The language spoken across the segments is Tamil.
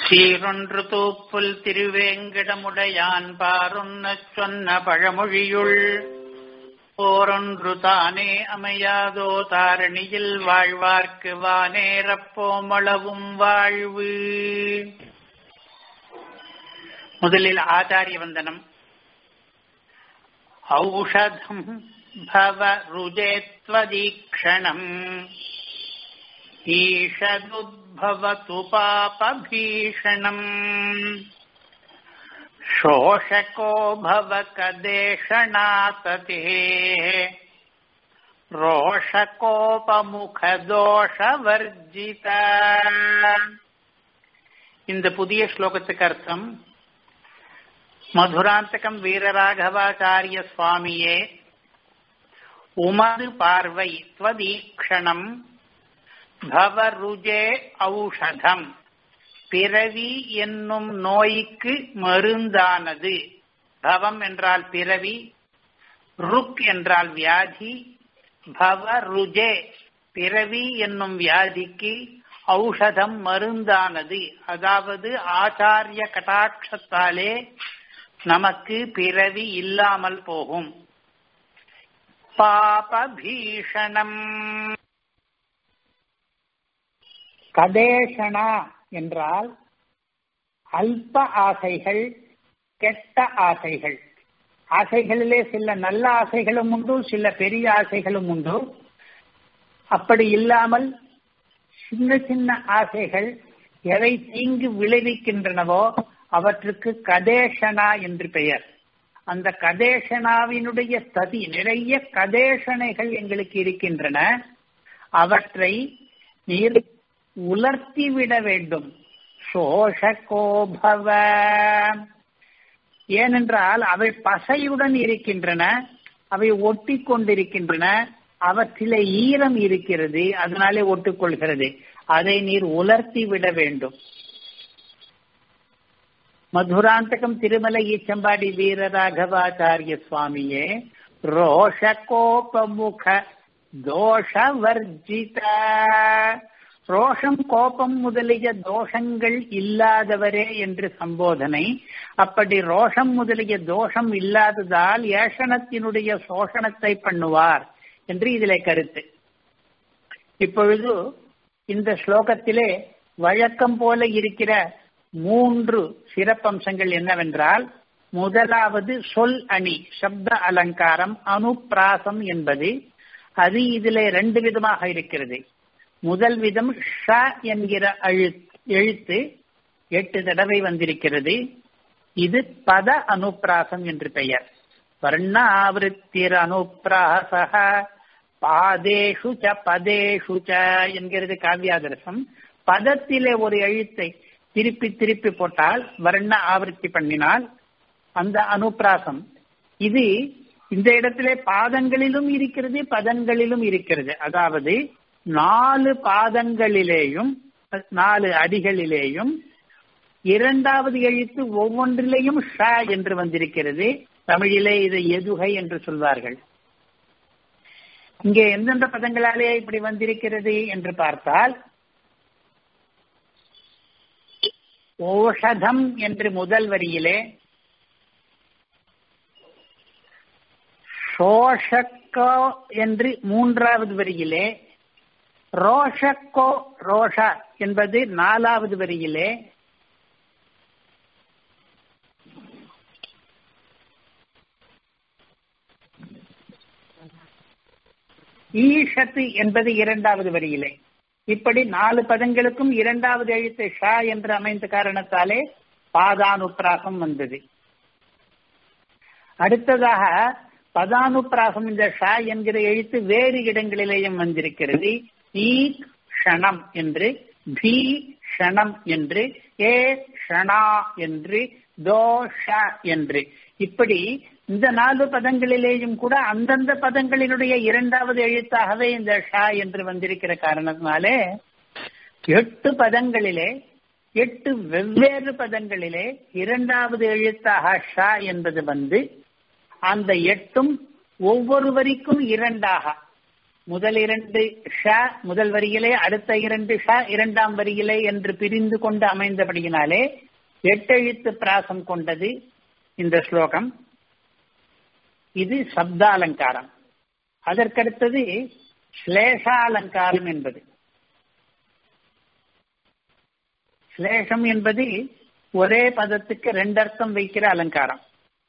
சீரொன்று தூப்புல் திருவேங்கடமுடையான் பாருன்னச் சொன்ன பழமொழியுள் போரொன்று தானே அமையாதோ தாரணியில் வாழ்வார்க்கு வானேரப்போமளவும் வாழ்வு முதலில் ஆச்சாரிய வந்தனம் ஔஷதம் பவ ருஜேத்வதீக்ஷணம் ईषदुद्भवतु पापभीषणम् शोषको भव कदेशणातते ரோஷகோபமுகதோஷவர்ஜித இந்த புதிய ஸ்லோகத்துக்கு அர்த்தம் மதுராந்தகம் வீரராகவாச்சாரிய சுவாமியே உமது பார்வை துவதீக்ஷணம் பவருஜே ஔஷதம் பிறவி என்னும் நோய்க்கு மருந்தானது பவம் என்றால் பிறவி ருக் என்றால் வியாதி பவருஜே பிறவி என்னும் வியாதிக்கு ஔஷதம் மருந்தானது அதாவது ஆச்சாரிய கட்டாட்சத்தாலே நமக்கு பிறவி இல்லாமல் போகும் பாபபீஷணம் கதேஷனா என்றால் அல்ப ஆசைகள் கெட்ட ஆசைகள் ஆசைகளிலே சில நல்ல ஆசைகளும் உண்டு சில பெரிய ஆசைகளும் உண்டு அப்படி இல்லாமல் சின்ன சின்ன ஆசைகள் எவை தீங்கு விளைவிக்கின்றனவோ அவற்றுக்கு கதேஷனா என்று பெயர் அந்த கதேஷனாவினுடைய ஸ்ததி நிறைய கதேஷனைகள் எங்களுக்கு இருக்கின்றன அவற்றை நீர் உலர்த்தி விட வேண்டும் சோஷகோபவ ஏனென்றால் அவை பசையுடன் இருக்கின்றன அவை ஒட்டி கொண்டிருக்கின்றன அவற்றிலே ஈரம் இருக்கிறது அதனாலே ஒட்டுக்கொள்கிறது அதை நீர் உலர்த்தி விட வேண்டும் மதுராந்தகம் திருமலை ஈச்சம்பாடி வீரராகவாச்சாரிய சுவாமியே ரோஷகோபமுக தோஷவர்ஜித ரோஷம் கோபம் முதலிய தோஷங்கள் இல்லாதவரே என்று சம்போதனை அப்படி ரோஷம் முதலிய தோஷம் இல்லாததால் ஏஷணத்தினுடைய சோஷணத்தை பண்ணுவார் என்று இதிலே கருத்து இப்பொழுது இந்த ஸ்லோகத்திலே வழக்கம் போல இருக்கிற மூன்று சிறப்பம்சங்கள் என்னவென்றால் முதலாவது சொல் அணி சப்த அலங்காரம் அனுப்பிராசம் என்பது அது இதிலே ரெண்டு விதமாக இருக்கிறது முதல் விதம் ஷ என்கிற எழுத்து எட்டு தடவை வந்திருக்கிறது இது பத அனுப்பிராசம் என்று பெயர் வர்ணாவிருத்திர் அனுப்பிராசக பாதேஷு ச பதேஷு ச என்கிறது காவியாதரசம் பதத்திலே ஒரு எழுத்தை திருப்பி திருப்பி போட்டால் வர்ண ஆவர்த்தி பண்ணினால் அந்த அனுப்பிராசம் இது இந்த இடத்திலே பாதங்களிலும் இருக்கிறது பதங்களிலும் இருக்கிறது அதாவது நாலு பாதங்களிலேயும் நாலு அடிகளிலேயும் இரண்டாவது எழுத்து ஒவ்வொன்றிலேயும் ஷ என்று வந்திருக்கிறது தமிழிலே இதை எதுகை என்று சொல்வார்கள் இங்கே எந்தெந்த பதங்களாலே இப்படி வந்திருக்கிறது என்று பார்த்தால் ஓஷதம் என்று முதல் வரியிலே ஷோஷக்கோ என்று மூன்றாவது வரியிலே ரோஷக்கோ ரோஷ என்பது நாலாவது வரியிலே ஈஷத்து என்பது இரண்டாவது வரியிலே இப்படி நாலு பதங்களுக்கும் இரண்டாவது எழுத்து ஷா என்று அமைந்த காரணத்தாலே பாதானுப்பிராசம் வந்தது அடுத்ததாக பதானுப்பிராசம் இந்த ஷா என்கிற எழுத்து வேறு இடங்களிலேயும் வந்திருக்கிறது ஈ க்ஷணம் என்று பி ஷணம் என்று ஏ ஷணா என்று தோஷ என்று இப்படி இந்த நாலு பதங்களிலேயும் கூட அந்தந்த பதங்களினுடைய இரண்டாவது எழுத்தாகவே இந்த ஷா என்று வந்திருக்கிற காரணத்தினாலே எட்டு பதங்களிலே எட்டு வெவ்வேறு பதங்களிலே இரண்டாவது எழுத்தாக ஷா என்பது வந்து அந்த எட்டும் ஒவ்வொரு வரிக்கும் இரண்டாக முதல் இரண்டு ஷ முதல் வரியிலே அடுத்த இரண்டு ஷ இரண்டாம் வரியிலே என்று பிரிந்து கொண்டு அமைந்தபடியினாலே எட்டெழுத்து பிராசம் கொண்டது இந்த ஸ்லோகம் இது சப்தாலங்காரம் அதற்கடுத்தது ஸ்லேஷாலங்காரம் என்பது ஸ்லேஷம் என்பது ஒரே பதத்துக்கு ரெண்டு அர்த்தம் வைக்கிற அலங்காரம்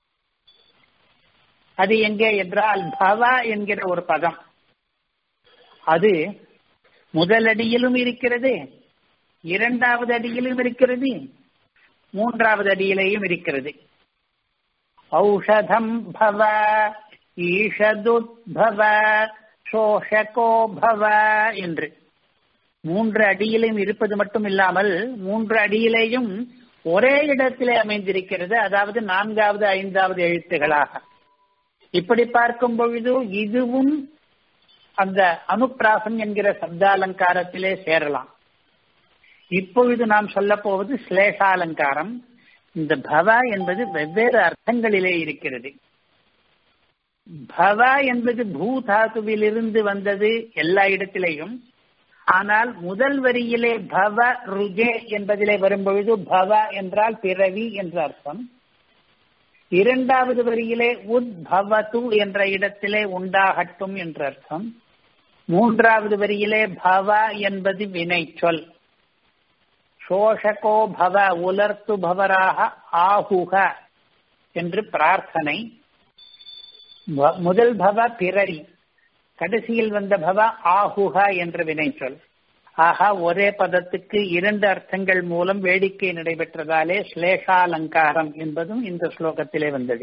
அது எங்கே என்றால் பவ என்கிற ஒரு பதம் அது முதல் அடியிலும் இருக்கிறது இரண்டாவது அடியிலும் இருக்கிறது மூன்றாவது அடியிலேயும் இருக்கிறது ஔஷதம் பவ ஈஷதுத்பவ சோஷகோ பவ என்று மூன்று அடியிலும் இருப்பது மட்டும் இல்லாமல் மூன்று அடியிலேயும் ஒரே இடத்திலே அமைந்திருக்கிறது அதாவது நான்காவது ஐந்தாவது எழுத்துகளாக இப்படி பார்க்கும் பொழுது இதுவும் அந்த அனுப்பிராசம் என்கிற சப்தாலங்காரத்திலே சேரலாம் இப்பொழுது நாம் சொல்ல போவது ஸ்லேஷாலங்காரம் இந்த பவ என்பது வெவ்வேறு அர்த்தங்களிலே இருக்கிறது பவ என்பது பூதாத்துவிலிருந்து வந்தது எல்லா இடத்திலேயும் ஆனால் முதல் வரியிலே பவ ருஜே என்பதிலே வரும்பொழுது பவ என்றால் பிறவி என்ற அர்த்தம் இரண்டாவது வரியிலே உத்பவது என்ற இடத்திலே உண்டாகட்டும் என்ற அர்த்தம் மூன்றாவது வரியிலே பவ என்பது வினை சொல் சோஷகோ பவ உலர்த்து பவராக ஆகுக என்று பிரார்த்தனை முதல் பவ பிறரி கடைசியில் வந்த பவ ஆகுக என்ற வினை சொல் ஆக ஒரே பதத்துக்கு இரண்டு அர்த்தங்கள் மூலம் வேடிக்கை நடைபெற்றதாலே ஸ்லேஷாலங்காரம் என்பதும் இந்த ஸ்லோகத்திலே வந்தது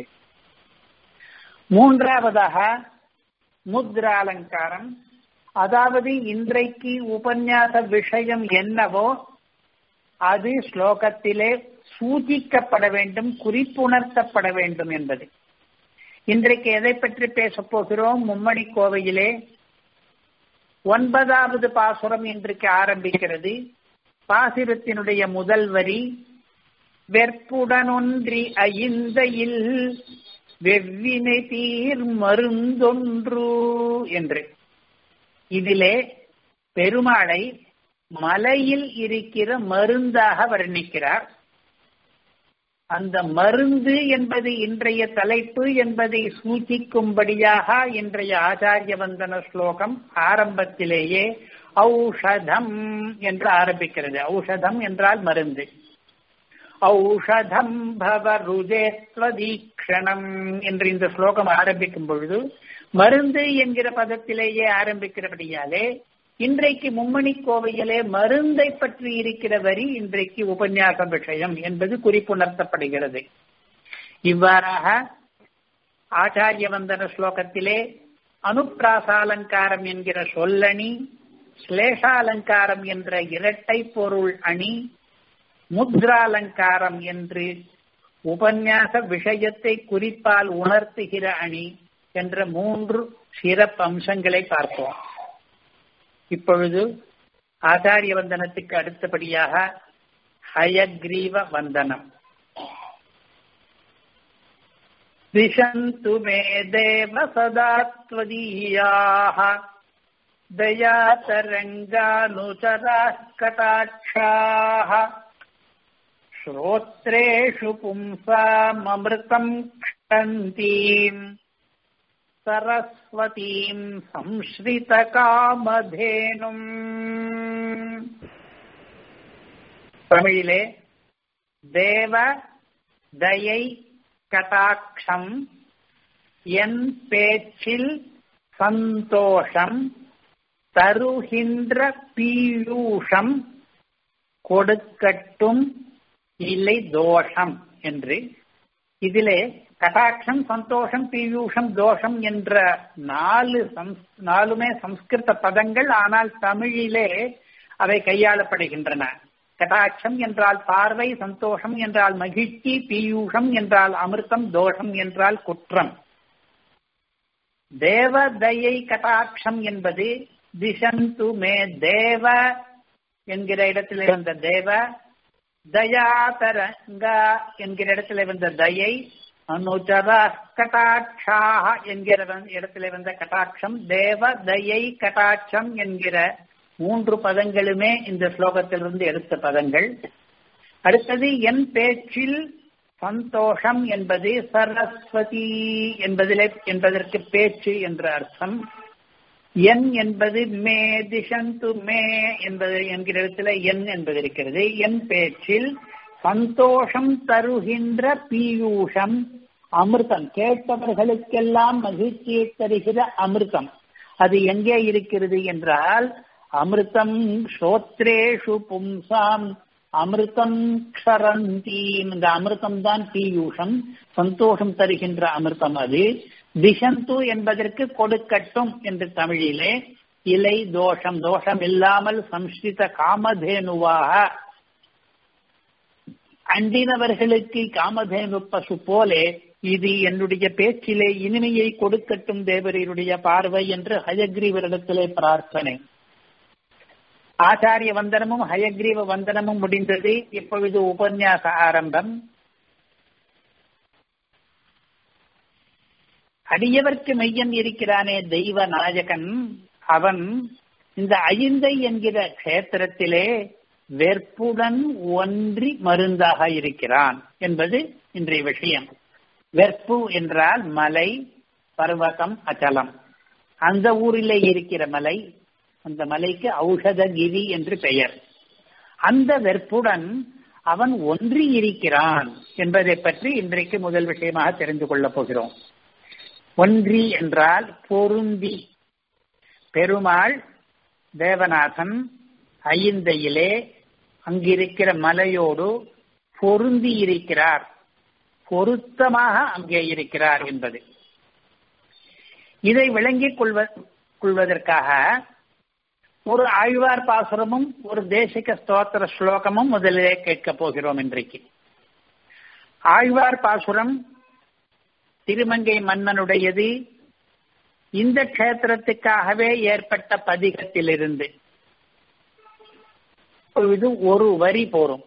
மூன்றாவதாக முத்ராலங்காரம் அதாவது இன்றைக்கு உபன்யாச விஷயம் என்னவோ அது ஸ்லோகத்திலே சூಚಿக்கப்பட வேண்டும் குறிப்புணர்த்தப்பட வேண்டும் என்பது இன்றைக்கு எதை பற்றி பேசப் போகிறோம் மும்மணி கோவையிலே ஒன்பதாவது பாசுரம் இன்றைக்கு ஆரம்பிக்கிறது பாசுரத்தினுடைய முதல் வரி வெற்புடனொன்றி ஐந்தையில் வெவ்வினை தீர் மருந்தொன்று என்று இதிலே பெருமாளை மலையில் இருக்கிற மருந்தாக வர்ணிக்கிறார் அந்த மருந்து என்பது இன்றைய தலைப்பு என்பதை சூச்சிக்கும்படியாக இன்றைய ஆச்சாரிய வந்தன ஸ்லோகம் ஆரம்பத்திலேயே ஔஷதம் என்று ஆரம்பிக்கிறது ஔஷதம் என்றால் மருந்து ஔஷதம் பவ ருஜேஸ்வதீக்ஷணம் என்று இந்த ஸ்லோகம் ஆரம்பிக்கும் பொழுது மருந்து என்கிற பதத்திலேயே ஆரம்பிக்கிறபடியாலே இன்றைக்கு மும்மணி கோவையிலே மருந்தை பற்றி இருக்கிற வரி இன்றைக்கு உபன்யாச விஷயம் என்பது குறிப்புணர்த்தப்படுகிறது இவ்வாறாக ஆச்சாரிய வந்தன ஸ்லோகத்திலே அனுப்பிராசாலங்காரம் என்கிற சொல்லணி ஸ்லேஷாலங்காரம் என்ற இரட்டை பொருள் அணி முத்ராலங்காரம் என்று உபன்யாச விஷயத்தை குறிப்பால் உணர்த்துகிற அணி என்ற மூன்று சிறப்பு அம்சங்களை பார்ப்போம் இப்பொழுது ஆச்சாரிய வந்தனத்துக்கு அடுத்தபடியாக ஹயக்ரீவ வந்தனம் திசந்து மே தேவ சதா त्वदीयाः दयातरङ्गानुचराः कटाक्षाः श्रोत्रेषु पुंसाममृतम् क्षन्तीम् சரஸ்வதீம் சம்ஸ்ரித காமதேனும் தமிழிலே தேவ தயை கடாட்சம் என் பேச்சில் சந்தோஷம் தருகின்ற பீயூஷம் கொடுக்கட்டும் இல்லை தோஷம் என்று இதிலே கடாட்சம் சந்தோஷம் பீயூஷம் தோஷம் என்ற நாலு நாலுமே சம்ஸ்கிருத பதங்கள் ஆனால் தமிழிலே அவை கையாளப்படுகின்றன கடாட்சம் என்றால் பார்வை சந்தோஷம் என்றால் மகிழ்ச்சி பீயூஷம் என்றால் அமிர்தம் தோஷம் என்றால் குற்றம் தேவ தயை கடாட்சம் என்பது திசந்து மே தேவ என்கிற இடத்திலே வந்த தேவ தயாதரங்கா என்கிற இடத்திலே வந்த தயை அனுச்சரா கட்டாட்சாக என்கிற இடத்துல வந்த கட்டாட்சம் தேவ தயை கட்டாட்சம் என்கிற மூன்று பதங்களுமே இந்த ஸ்லோகத்திலிருந்து எடுத்த பதங்கள் அடுத்தது என் பேச்சில் சந்தோஷம் என்பது சரஸ்வதி என்பதிலே என்பதற்கு பேச்சு என்ற அர்த்தம் என் என்பது மே திசந்து மே என்பது என்கிற இடத்துல என் என்பது இருக்கிறது என் பேச்சில் சந்தோஷம் தருகின்ற பீயூஷம் அமிர்தம் கேட்பவர்களுக்கெல்லாம் மகிழ்ச்சியை தருகிற அமிர்தம் அது எங்கே இருக்கிறது என்றால் அமிர்தம் ஸ்ரோத்ரேஷு பும்சாம் அமிர்தம் க்ஷரந்தி இந்த அமிர்தம் தான் பீயூஷம் சந்தோஷம் தருகின்ற அமிர்தம் அது திசந்து என்பதற்கு கொடுக்கட்டும் என்று தமிழிலே இலை தோஷம் தோஷம் இல்லாமல் சம்ஸ்கிருத காமதேனுவாக அண்டினவர்களுக்கு காமதேனு பசு போலே இது என்னுடைய பேச்சிலே இனிமையை கொடுக்கட்டும் தேவரீருடைய பார்வை என்று ஹயக்ரீவரிடத்திலே பிரார்த்தனை ஆச்சாரிய வந்தனமும் ஹயக்ரீவ வந்தனமும் முடிந்தது இப்பொழுது உபன்யாச ஆரம்பம் அடியவர்க்கு மெய்யன் இருக்கிறானே தெய்வ நாயகன் அவன் இந்த ஐந்தை என்கிற கஷேத்திரத்திலே வெற்புடன் ஒன்றி மருந்தாக இருக்கிறான் என்பது இன்றைய விஷயம் வெற்பு என்றால் மலை பர்வதம் அச்சலம் அந்த ஊரிலே இருக்கிற மலை அந்த மலைக்கு ஔஷதகிரி என்று பெயர் அந்த வெற்புடன் அவன் ஒன்றி இருக்கிறான் என்பதை பற்றி இன்றைக்கு முதல் விஷயமாக தெரிந்து கொள்ளப் போகிறோம் ஒன்றி என்றால் பொருந்தி பெருமாள் தேவநாதன் ஐந்தையிலே அங்கிருக்கிற மலையோடு பொருந்தி இருக்கிறார் பொருத்தமாக அங்கே இருக்கிறார் என்பது இதை விளங்கிக் கொள்வ கொள்வதற்காக ஒரு ஆழ்வார் பாசுரமும் ஒரு தேசிக ஸ்தோத்திர ஸ்லோகமும் முதலிலே கேட்கப் போகிறோம் இன்றைக்கு ஆழ்வார் பாசுரம் திருமங்கை மன்னனுடையது இந்த கஷேத்திரத்துக்காகவே ஏற்பட்ட பதிகத்திலிருந்து இது ஒரு வரி போரும்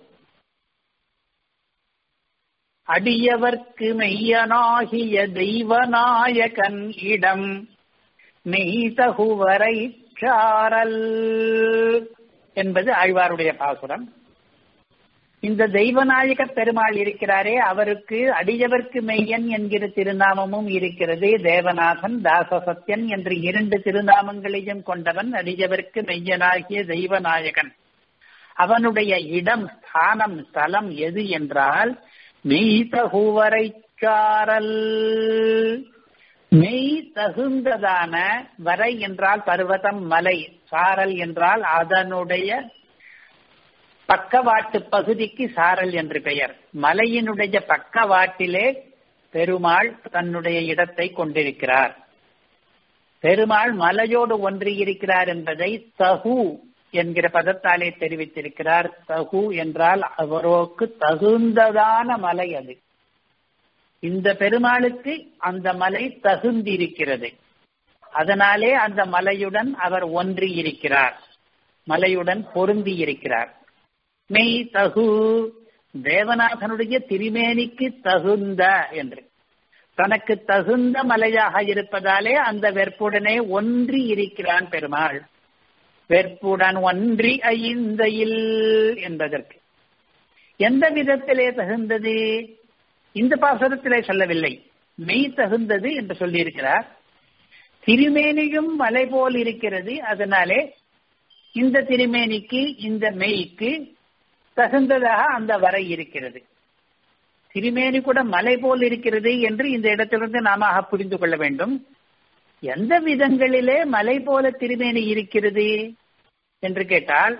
அடியவர்க்கு மெய்யனாகிய தெய்வநாயகன் இடம் மெய்தகுவரை சாரல் என்பது ஆழ்வாருடைய பாசுரம் இந்த தெய்வநாயக பெருமாள் இருக்கிறாரே அவருக்கு அடியவர்க்கு மெய்யன் என்கிற திருநாமமும் இருக்கிறது தேவநாதன் தாசசத்யன் என்று இரண்டு திருநாமங்களையும் கொண்டவன் அடியவர்க்கு மெய்யனாகிய தெய்வநாயகன் அவனுடைய இடம் ஸ்தானம் ஸ்தலம் எது என்றால் மெய்தகுவரை சாரல் மெய் தகுந்ததான வரை என்றால் பர்வதம் மலை சாரல் என்றால் அதனுடைய பக்கவாட்டு பகுதிக்கு சாரல் என்று பெயர் மலையினுடைய பக்கவாட்டிலே பெருமாள் தன்னுடைய இடத்தை கொண்டிருக்கிறார் பெருமாள் மலையோடு ஒன்றியிருக்கிறார் என்பதை தகு என்கிற பதத்தாலே தெரிவித்திருக்கிறார் தகு என்றால் அவரோக்கு தகுந்ததான மலை அது இந்த பெருமாளுக்கு அந்த மலை தகுந்திருக்கிறது அதனாலே அந்த மலையுடன் அவர் ஒன்றி இருக்கிறார் மலையுடன் பொருந்தி இருக்கிறார் மெய் தகு தேவநாதனுடைய திருமேனிக்கு தகுந்த என்று தனக்கு தகுந்த மலையாக இருப்பதாலே அந்த வெற்புடனே ஒன்றி இருக்கிறான் பெருமாள் வெற்புடன் ஒன்றி ஐந்தையில் என்பதற்கு எந்த விதத்திலே தகுந்தது இந்த பாசுரத்திலே சொல்லவில்லை மெய் தகுந்தது என்று சொல்லியிருக்கிறார் திருமேனியும் மலை போல் இருக்கிறது அதனாலே இந்த திருமேனிக்கு இந்த மெய்க்கு தகுந்ததாக அந்த வரை இருக்கிறது திருமேனி கூட மலை போல் இருக்கிறது என்று இந்த இடத்திலிருந்து நாம புரிந்து கொள்ள வேண்டும் எந்த விதங்களிலே மலை போல திருமேனி இருக்கிறது என்று கேட்டால்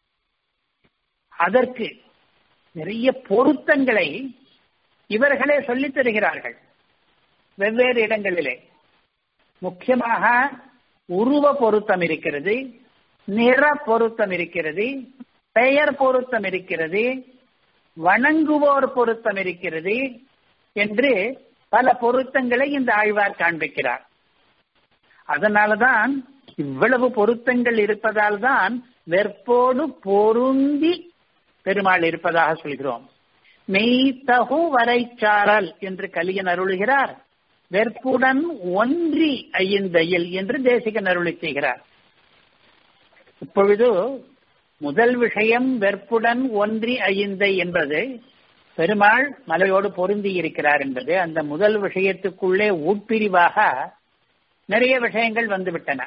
அதற்கு நிறைய பொருத்தங்களை இவர்களே சொல்லித் தருகிறார்கள் வெவ்வேறு இடங்களிலே முக்கியமாக உருவ பொருத்தம் இருக்கிறது நிற பொருத்தம் இருக்கிறது பெயர் பொருத்தம் இருக்கிறது வணங்குவோர் பொருத்தம் இருக்கிறது என்று பல பொருத்தங்களை இந்த ஆழ்வார் காண்பிக்கிறார் அதனாலதான் இவ்வளவு பொருத்தங்கள் இருப்பதால் தான் வெற்போடு பொருந்தி பெருமாள் இருப்பதாக சொல்கிறோம் மெய்தகு வரைச்சாரல் என்று கலியன் அருளுகிறார் வெற்புடன் ஒன்றி ஐயந்தையில் என்று தேசிகன் அருளி செய்கிறார் இப்பொழுது முதல் விஷயம் வெற்புடன் ஒன்றி ஐயந்தை என்பது பெருமாள் மலையோடு பொருந்தி இருக்கிறார் என்பது அந்த முதல் விஷயத்துக்குள்ளே உட்பிரிவாக நிறைய விஷயங்கள் வந்துவிட்டன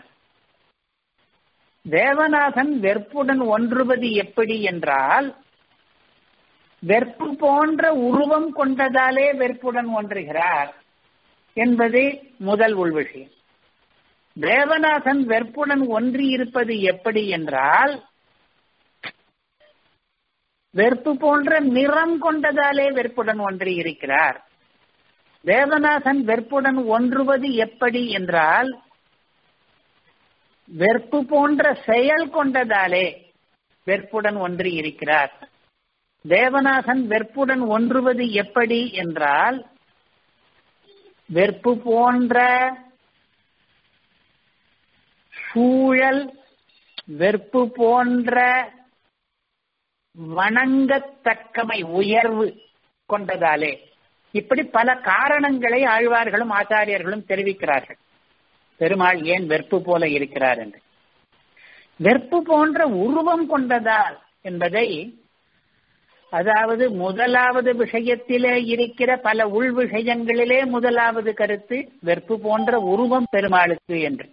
தேவநாதன் வெற்புடன் ஒன்றுவது எப்படி என்றால் வெற்பு போன்ற உருவம் கொண்டதாலே வெற்புடன் ஒன்றுகிறார் என்பது முதல் உள் விஷயம் தேவநாதன் வெற்புடன் ஒன்றி இருப்பது எப்படி என்றால் வெறுப்பு போன்ற நிறம் கொண்டதாலே வெறுப்புடன் ஒன்றி இருக்கிறார் தேவநாதன் வெறுப்புடன் ஒன்றுவது எப்படி என்றால் வெறுப்பு போன்ற செயல் கொண்டதாலே வெறுப்புடன் ஒன்றி இருக்கிறார் தேவநாதன் வெறுப்புடன் ஒன்றுவது எப்படி என்றால் வெறுப்பு போன்ற சூழல் வெறுப்பு போன்ற வணங்கத்தக்கமை உயர்வு கொண்டதாலே இப்படி பல காரணங்களை ஆழ்வார்களும் ஆச்சாரியர்களும் தெரிவிக்கிறார்கள் பெருமாள் ஏன் வெறுப்பு போல இருக்கிறார் என்று வெறுப்பு போன்ற உருவம் கொண்டதால் என்பதை அதாவது முதலாவது விஷயத்திலே இருக்கிற பல உள் விஷயங்களிலே முதலாவது கருத்து வெறுப்பு போன்ற உருவம் பெருமாளுக்கு என்று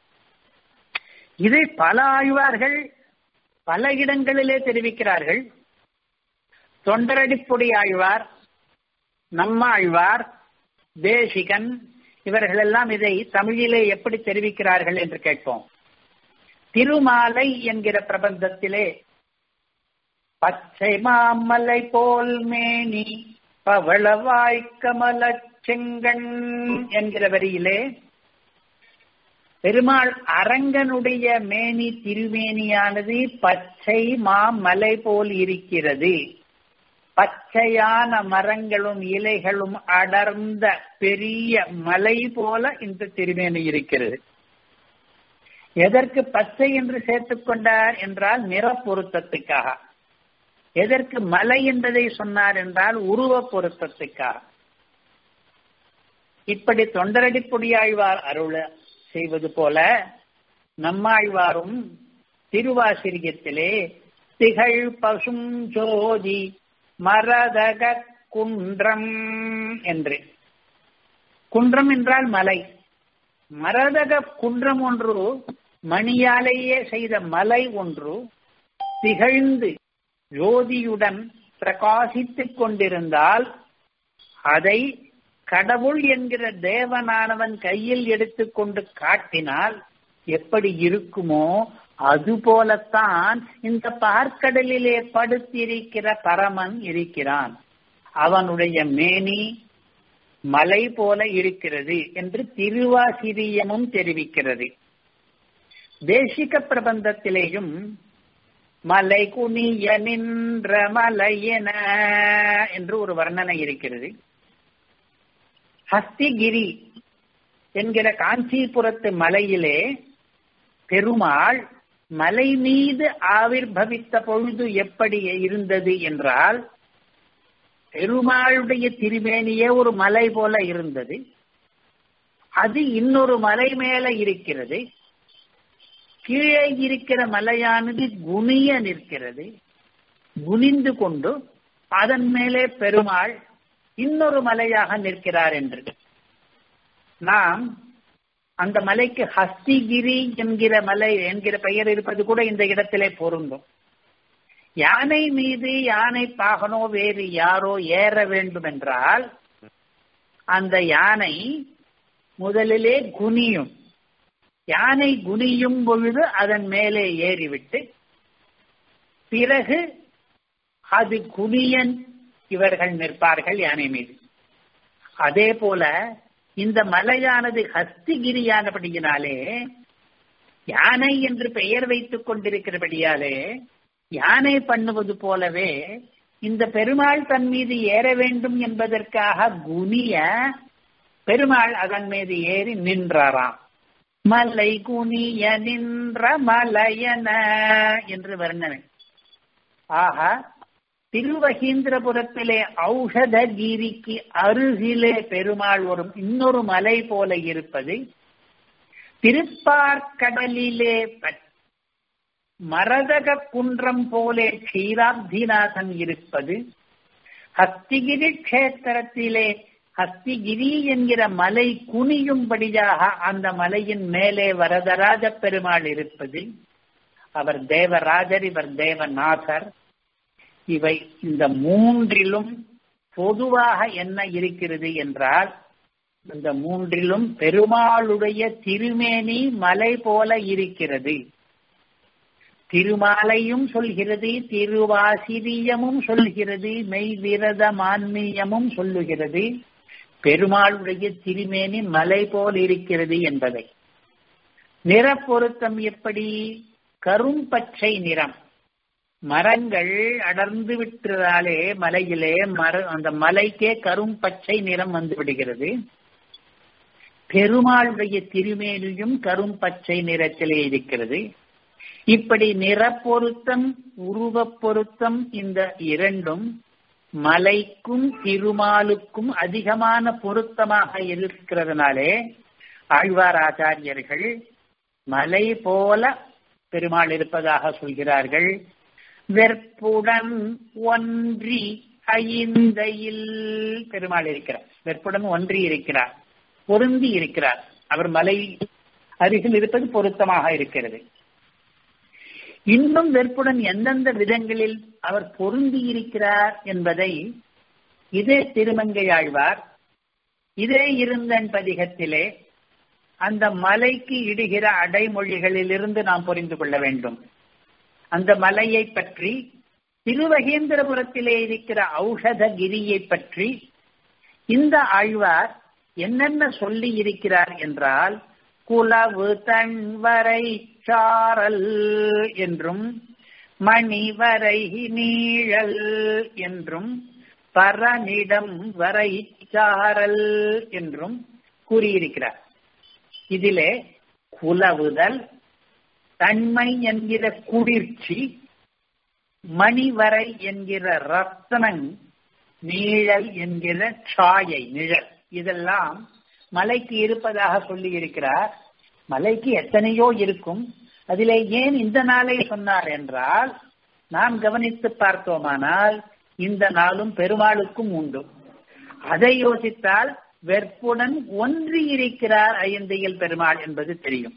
இதை பல ஆழ்வார்கள் பல இடங்களிலே தெரிவிக்கிறார்கள் தொண்டரடிப்பொடி ஆழ்வார் நம்ம ஆழ்வார் தேசிகன் இவர்களெல்லாம் இதை தமிழிலே எப்படி தெரிவிக்கிறார்கள் என்று கேட்போம் திருமாலை என்கிற பிரபந்தத்திலே பச்சை மாமலை போல் மேனி பவளவாய் கமல செங்கண் என்கிற வரியிலே பெருமாள் அரங்கனுடைய மேனி திருமேனியானது பச்சை மாமலை போல் இருக்கிறது பச்சையான மரங்களும் இலைகளும் அடர்ந்த பெரிய மலை போல இந்த திருமேனி இருக்கிறது எதற்கு பச்சை என்று சேர்த்துக் கொண்டார் என்றால் நிற பொருத்தத்துக்காக எதற்கு மலை என்பதை சொன்னார் என்றால் உருவ பொருத்தத்துக்காக இப்படி தொண்டரடி பொடியாழ்வார் அருள செய்வது போல நம்மாழ்வாரும் திருவாசிரியத்திலே திகழ் பசும் ஜோதி மரதக குன்றம் என்று குன்றம் என்றால் மலை மரதக குன்றம் ஒன்று மணியாலேயே செய்த மலை ஒன்று திகழ்ந்து ஜோதியுடன் பிரகாசித்துக் கொண்டிருந்தால் அதை கடவுள் என்கிற தேவனானவன் கையில் எடுத்துக்கொண்டு காட்டினால் எப்படி இருக்குமோ அதுபோலத்தான் இந்த பார்க்கடலிலே படுத்திருக்கிற பரமன் இருக்கிறான் அவனுடைய மேனி மலை போல இருக்கிறது என்று திருவாசிரியமும் தெரிவிக்கிறது தேசிக பிரபந்தத்திலேயும் மலை குனிய நின்ற மலையென என்று ஒரு வர்ணனை இருக்கிறது ஹஸ்திகிரி என்கிற காஞ்சிபுரத்து மலையிலே பெருமாள் மலை மீது ஆவிர்வவித்த பொழுது எப்படி இருந்தது என்றால் பெருமாளுடைய திருமேனியே ஒரு மலை போல இருந்தது அது இன்னொரு மலை மேல இருக்கிறது கீழே இருக்கிற மலையானது குனிய நிற்கிறது குனிந்து கொண்டு அதன் மேலே பெருமாள் இன்னொரு மலையாக நிற்கிறார் என்று நாம் அந்த மலைக்கு ஹஸ்திகிரி என்கிற மலை என்கிற பெயர் இருப்பது கூட இந்த இடத்திலே பொருந்தும் யானை மீது யானை பாகனோ வேறு யாரோ ஏற வேண்டும் என்றால் அந்த யானை முதலிலே குனியும் யானை குனியும் பொழுது அதன் மேலே ஏறிவிட்டு பிறகு அது குனியன் இவர்கள் நிற்பார்கள் யானை மீது அதே போல இந்த மலையானது ஹஸ்திகிரியானபடியினாலே யானை என்று பெயர் வைத்துக் கொண்டிருக்கிறபடியாலே யானை பண்ணுவது போலவே இந்த பெருமாள் தன் மீது ஏற வேண்டும் என்பதற்காக குனிய பெருமாள் அதன் மீது ஏறி நின்றாராம் மலை குனிய நின்ற மலையன என்று வர்ணனை ஆக திருவகீந்திரபுரத்திலே ஔஷதகிரிக்கு அருகிலே பெருமாள் ஒரு இன்னொரு மலை போல இருப்பது திருப்பார்கடலிலே மரதக குன்றம் போலே க்ஷீராப்திநாதன் இருப்பது ஹஸ்திகிரி கஷேத்திரத்திலே ஹஸ்திகிரி என்கிற மலை குனியும்படியாக அந்த மலையின் மேலே வரதராஜ பெருமாள் இருப்பது அவர் தேவராஜர் இவர் தேவநாதர் இவை இந்த மூன்றிலும் பொதுவாக என்ன இருக்கிறது என்றால் இந்த மூன்றிலும் பெருமாளுடைய திருமேனி மலை போல இருக்கிறது திருமாலையும் சொல்கிறது திருவாசிரியமும் சொல்கிறது மெய் விரத மான்மீயமும் சொல்லுகிறது பெருமாளுடைய திருமேனி மலை போல் இருக்கிறது என்பதை நிறப்பொருத்தம் எப்படி கரும்பச்சை நிறம் மரங்கள் அடர்ந்து விட்டதாலே மலையிலே மர அந்த மலைக்கே கரும்பச்சை நிறம் வந்து விடுகிறது பெருமாளுடைய திருமேனியும் கரும்பச்சை நிறத்திலே இருக்கிறது இப்படி நிறப்பொருத்தம் உருவப் பொருத்தம் இந்த இரண்டும் மலைக்கும் திருமாலுக்கும் அதிகமான பொருத்தமாக இருக்கிறதுனாலே ஆழ்வார் ஆச்சாரியர்கள் மலை போல பெருமாள் இருப்பதாக சொல்கிறார்கள் வெற்புடன் ஒன்றி ஐந்தையில் பெருமாள் இருக்கிறார் வெற்புடன் ஒன்றி இருக்கிறார் பொருந்தி இருக்கிறார் அவர் மலை அருகில் இருப்பது பொருத்தமாக இருக்கிறது இன்னும் வெற்புடன் எந்தெந்த விதங்களில் அவர் பொருந்தி இருக்கிறார் என்பதை இதே திருமங்கை ஆழ்வார் இதே இருந்தன் பதிகத்திலே அந்த மலைக்கு இடுகிற அடைமொழிகளிலிருந்து நாம் புரிந்து கொள்ள வேண்டும் அந்த மலையை பற்றி திருவகேந்திரபுரத்திலே இருக்கிற ஔஷதகிரியை பற்றி இந்த ஆழ்வார் என்னென்ன சொல்லி இருக்கிறார் என்றால் குலவு தன்வரை சாரல் என்றும் மணிவரை நீழல் என்றும் பரனிடம் வரை சாரல் என்றும் கூறியிருக்கிறார் இதிலே குலவுதல் தன்மை என்கிற குளிர்ச்சி மணிவரை என்கிற ரத்தனங் நீழல் என்கிற சாயை நிழல் இதெல்லாம் மலைக்கு இருப்பதாக சொல்லி இருக்கிறார் மலைக்கு எத்தனையோ இருக்கும் அதிலே ஏன் இந்த நாளை சொன்னார் என்றால் நாம் கவனித்து பார்த்தோமானால் இந்த நாளும் பெருமாளுக்கும் உண்டு அதை யோசித்தால் வெற்புடன் ஒன்றி இருக்கிறார் ஐந்தையில் பெருமாள் என்பது தெரியும்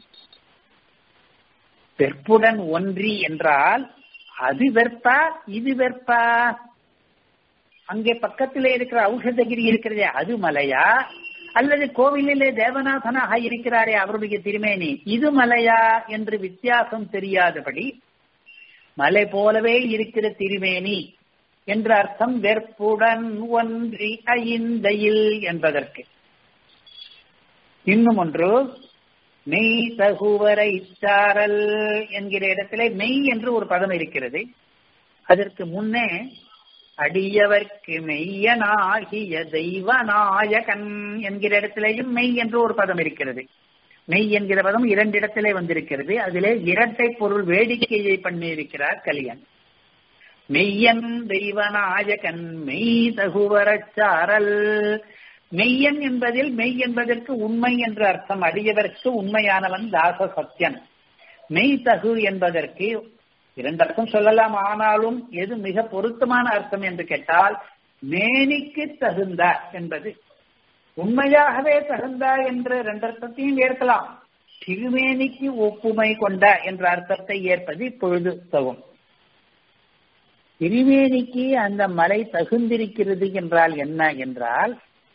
வெற்புடன் ஒன்றி என்றால் அது வெற்பா இது வெற்பா அங்கே பக்கத்திலே இருக்கிற ஔஷதகிரி இருக்கிறதே அது மலையா அல்லது கோவிலிலே தேவநாதனாக இருக்கிறாரே அவருடைய திருமேனி இது மலையா என்று வித்தியாசம் தெரியாதபடி மலை போலவே இருக்கிற திருமேனி என்ற அர்த்தம் வெற்புடன் ஒன்றி ஐந்தையில் என்பதற்கு இன்னும் ஒன்று மெய் தகுவரை சாரல் என்கிற இடத்திலே மெய் என்று ஒரு பதம் இருக்கிறது அதற்கு முன்னே அடியவர்க்கு மெய்யனாகிய தெய்வநாயகன் என்கிற இடத்திலேயும் மெய் என்று ஒரு பதம் இருக்கிறது மெய் என்கிற பதம் இரண்டு இடத்திலே வந்திருக்கிறது அதிலே இரட்டை பொருள் வேடிக்கையை பண்ணியிருக்கிறார் கலியன் மெய்யன் தெய்வநாயகன் மெய் தகுவரச்சாரல் மெய்யன் என்பதில் மெய் என்பதற்கு உண்மை என்று அர்த்தம் அடியவர்க்கு உண்மையானவன் தாச சத்தியன் மெய் தகு என்பதற்கு இரண்டு அர்த்தம் சொல்லலாம் ஆனாலும் எது மிக பொருத்தமான அர்த்தம் என்று கேட்டால் மேனிக்கு தகுந்த என்பது உண்மையாகவே தகுந்த என்ற இரண்டு அர்த்தத்தையும் ஏற்கலாம் திருமேனிக்கு ஒப்புமை கொண்ட என்ற அர்த்தத்தை ஏற்பது இப்பொழுது தகும் திருமேனிக்கு அந்த மலை தகுந்திருக்கிறது என்றால் என்ன என்றால்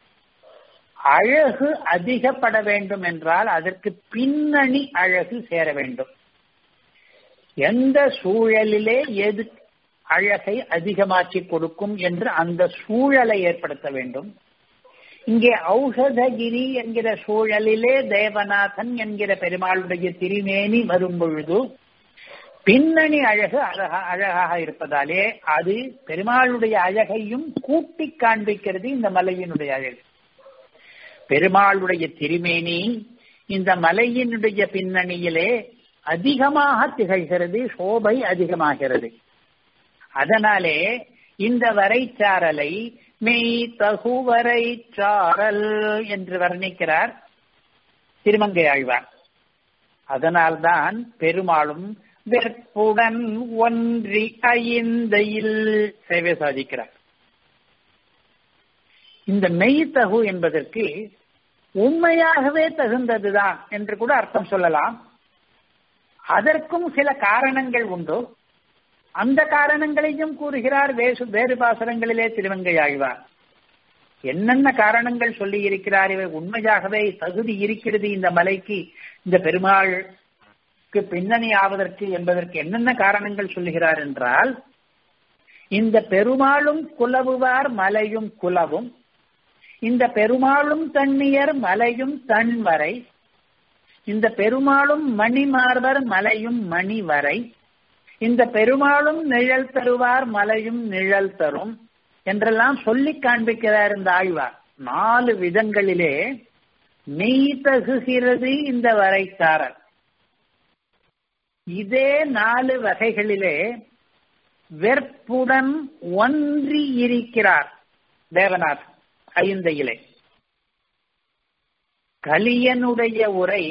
அழகு அதிகப்பட வேண்டும் என்றால் அதற்கு பின்னணி அழகு சேர வேண்டும் எந்த சூழலிலே எது அழகை அதிகமாக்கி கொடுக்கும் என்று அந்த சூழலை ஏற்படுத்த வேண்டும் இங்கே ஔஷதகிரி என்கிற சூழலிலே தேவநாதன் என்கிற பெருமாளுடைய திருமேனி வரும் பொழுது பின்னணி அழகு அழகா அழகாக இருப்பதாலே அது பெருமாளுடைய அழகையும் கூட்டி காண்பிக்கிறது இந்த மலையினுடைய அழகு பெருமாளுடைய திருமேனி இந்த மலையினுடைய பின்னணியிலே அதிகமாக திகழ்கிறது சோபை அதிகமாகிறது அதனாலே இந்த வரைச்சாரலை மெய் தகுவரை சாரல் என்று வர்ணிக்கிறார் திருமங்கை ஆழ்வார் அதனால்தான் பெருமாளும் வெற்புடன் ஒன்றி ஐந்தையில் சேவை சாதிக்கிறார் இந்த மெய் தகு என்பதற்கு உண்மையாகவே தகுந்ததுதான் என்று கூட அர்த்தம் சொல்லலாம் அதற்கும் சில காரணங்கள் உண்டு அந்த காரணங்களையும் கூறுகிறார் வேசு வேறு பாசனங்களிலே திருவங்கை ஆழ்வார் என்னென்ன காரணங்கள் சொல்லி இருக்கிறார் இவை உண்மையாகவே தகுதி இருக்கிறது இந்த மலைக்கு இந்த பெருமாளுக்கு பின்னணி ஆவதற்கு என்பதற்கு என்னென்ன காரணங்கள் சொல்லுகிறார் என்றால் இந்த பெருமாளும் குலவுவார் மலையும் குலவும் இந்த பெருமாளும் தண்ணியர் மலையும் தன் வரை இந்த பெருமாளும் மணிமார்வர் மலையும் மணி வரை இந்த பெருமாளும் நிழல் தருவார் மலையும் நிழல் தரும் என்றெல்லாம் சொல்லி காண்பிக்கிறார் இந்த ஆழ்வார் நாலு விதங்களிலே மெய் தகுகிறது இந்த வரைத்தாரர் இதே நாலு வகைகளிலே வெற்புடன் ஒன்றி இருக்கிறார் தேவநாத் ஐந்தையிலே கலியனுடைய உரை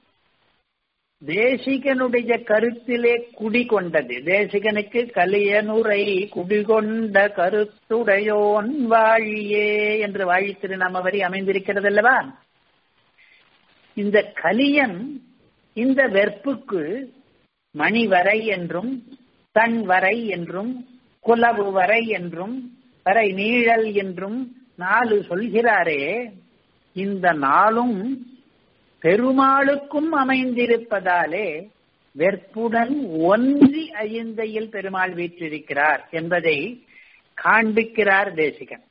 தேசிகனுடைய கருத்திலே குடிகொண்டது தேசிகனுக்கு கலியனுரை குடிகொண்ட கருத்துடையோன் வாழியே என்று வாழி திருநாம வரி அமைந்திருக்கிறது அல்லவா இந்த கலியன் இந்த வெற்புக்கு மணி வரை என்றும் தன் வரை என்றும் குலவு வரை என்றும் வரை நீழல் என்றும் நாலு சொல்கிறாரே இந்த நாளும் பெருமாளுக்கும் அமைந்திருப்பதாலே வெற்புடன் ஒன்றி ஐந்தையில் பெருமாள் வீற்றிருக்கிறார் என்பதை காண்பிக்கிறார் தேசிகன்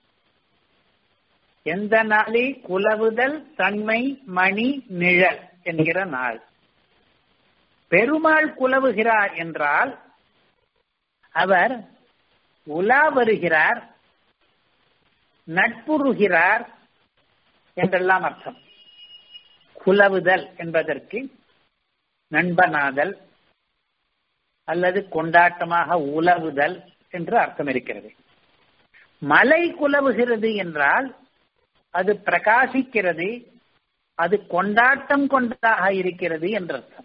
எந்த நாளில் குலவுதல் தன்மை மணி நிழல் என்கிற நாள் பெருமாள் குலவுகிறார் என்றால் அவர் உலா வருகிறார் நட்புறுகிறார் என்றெல்லாம் அர்த்தம் குலவுதல் என்பதற்கு நண்பனாதல் அல்லது கொண்டாட்டமாக உலவுதல் என்று அர்த்தம் இருக்கிறது மலை குலவுகிறது என்றால் அது பிரகாசிக்கிறது அது கொண்டாட்டம் கொண்டதாக இருக்கிறது என்ற அர்த்தம்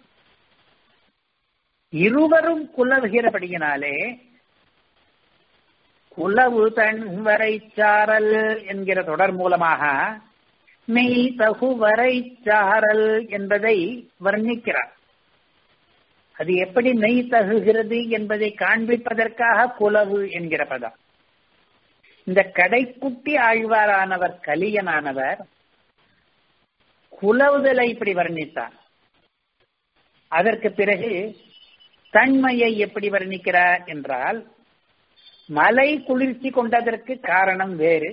இருவரும் குலவுகிறபடியினாலே குலவு தன் வரைச்சாரல் என்கிற தொடர் மூலமாக மெய் தகு வரைச்சாரல் என்பதை வர்ணிக்கிறார் அது எப்படி மெய் தகுகிறது என்பதை காண்பிப்பதற்காக குலவு என்கிற பதம் இந்த கடைக்குட்டி ஆழ்வாரானவர் கலியனானவர் குலவுதலை இப்படி வர்ணித்தார் அதற்கு பிறகு தன்மையை எப்படி வர்ணிக்கிறார் என்றால் மலை குளிர்ச்சி கொண்டதற்கு காரணம் வேறு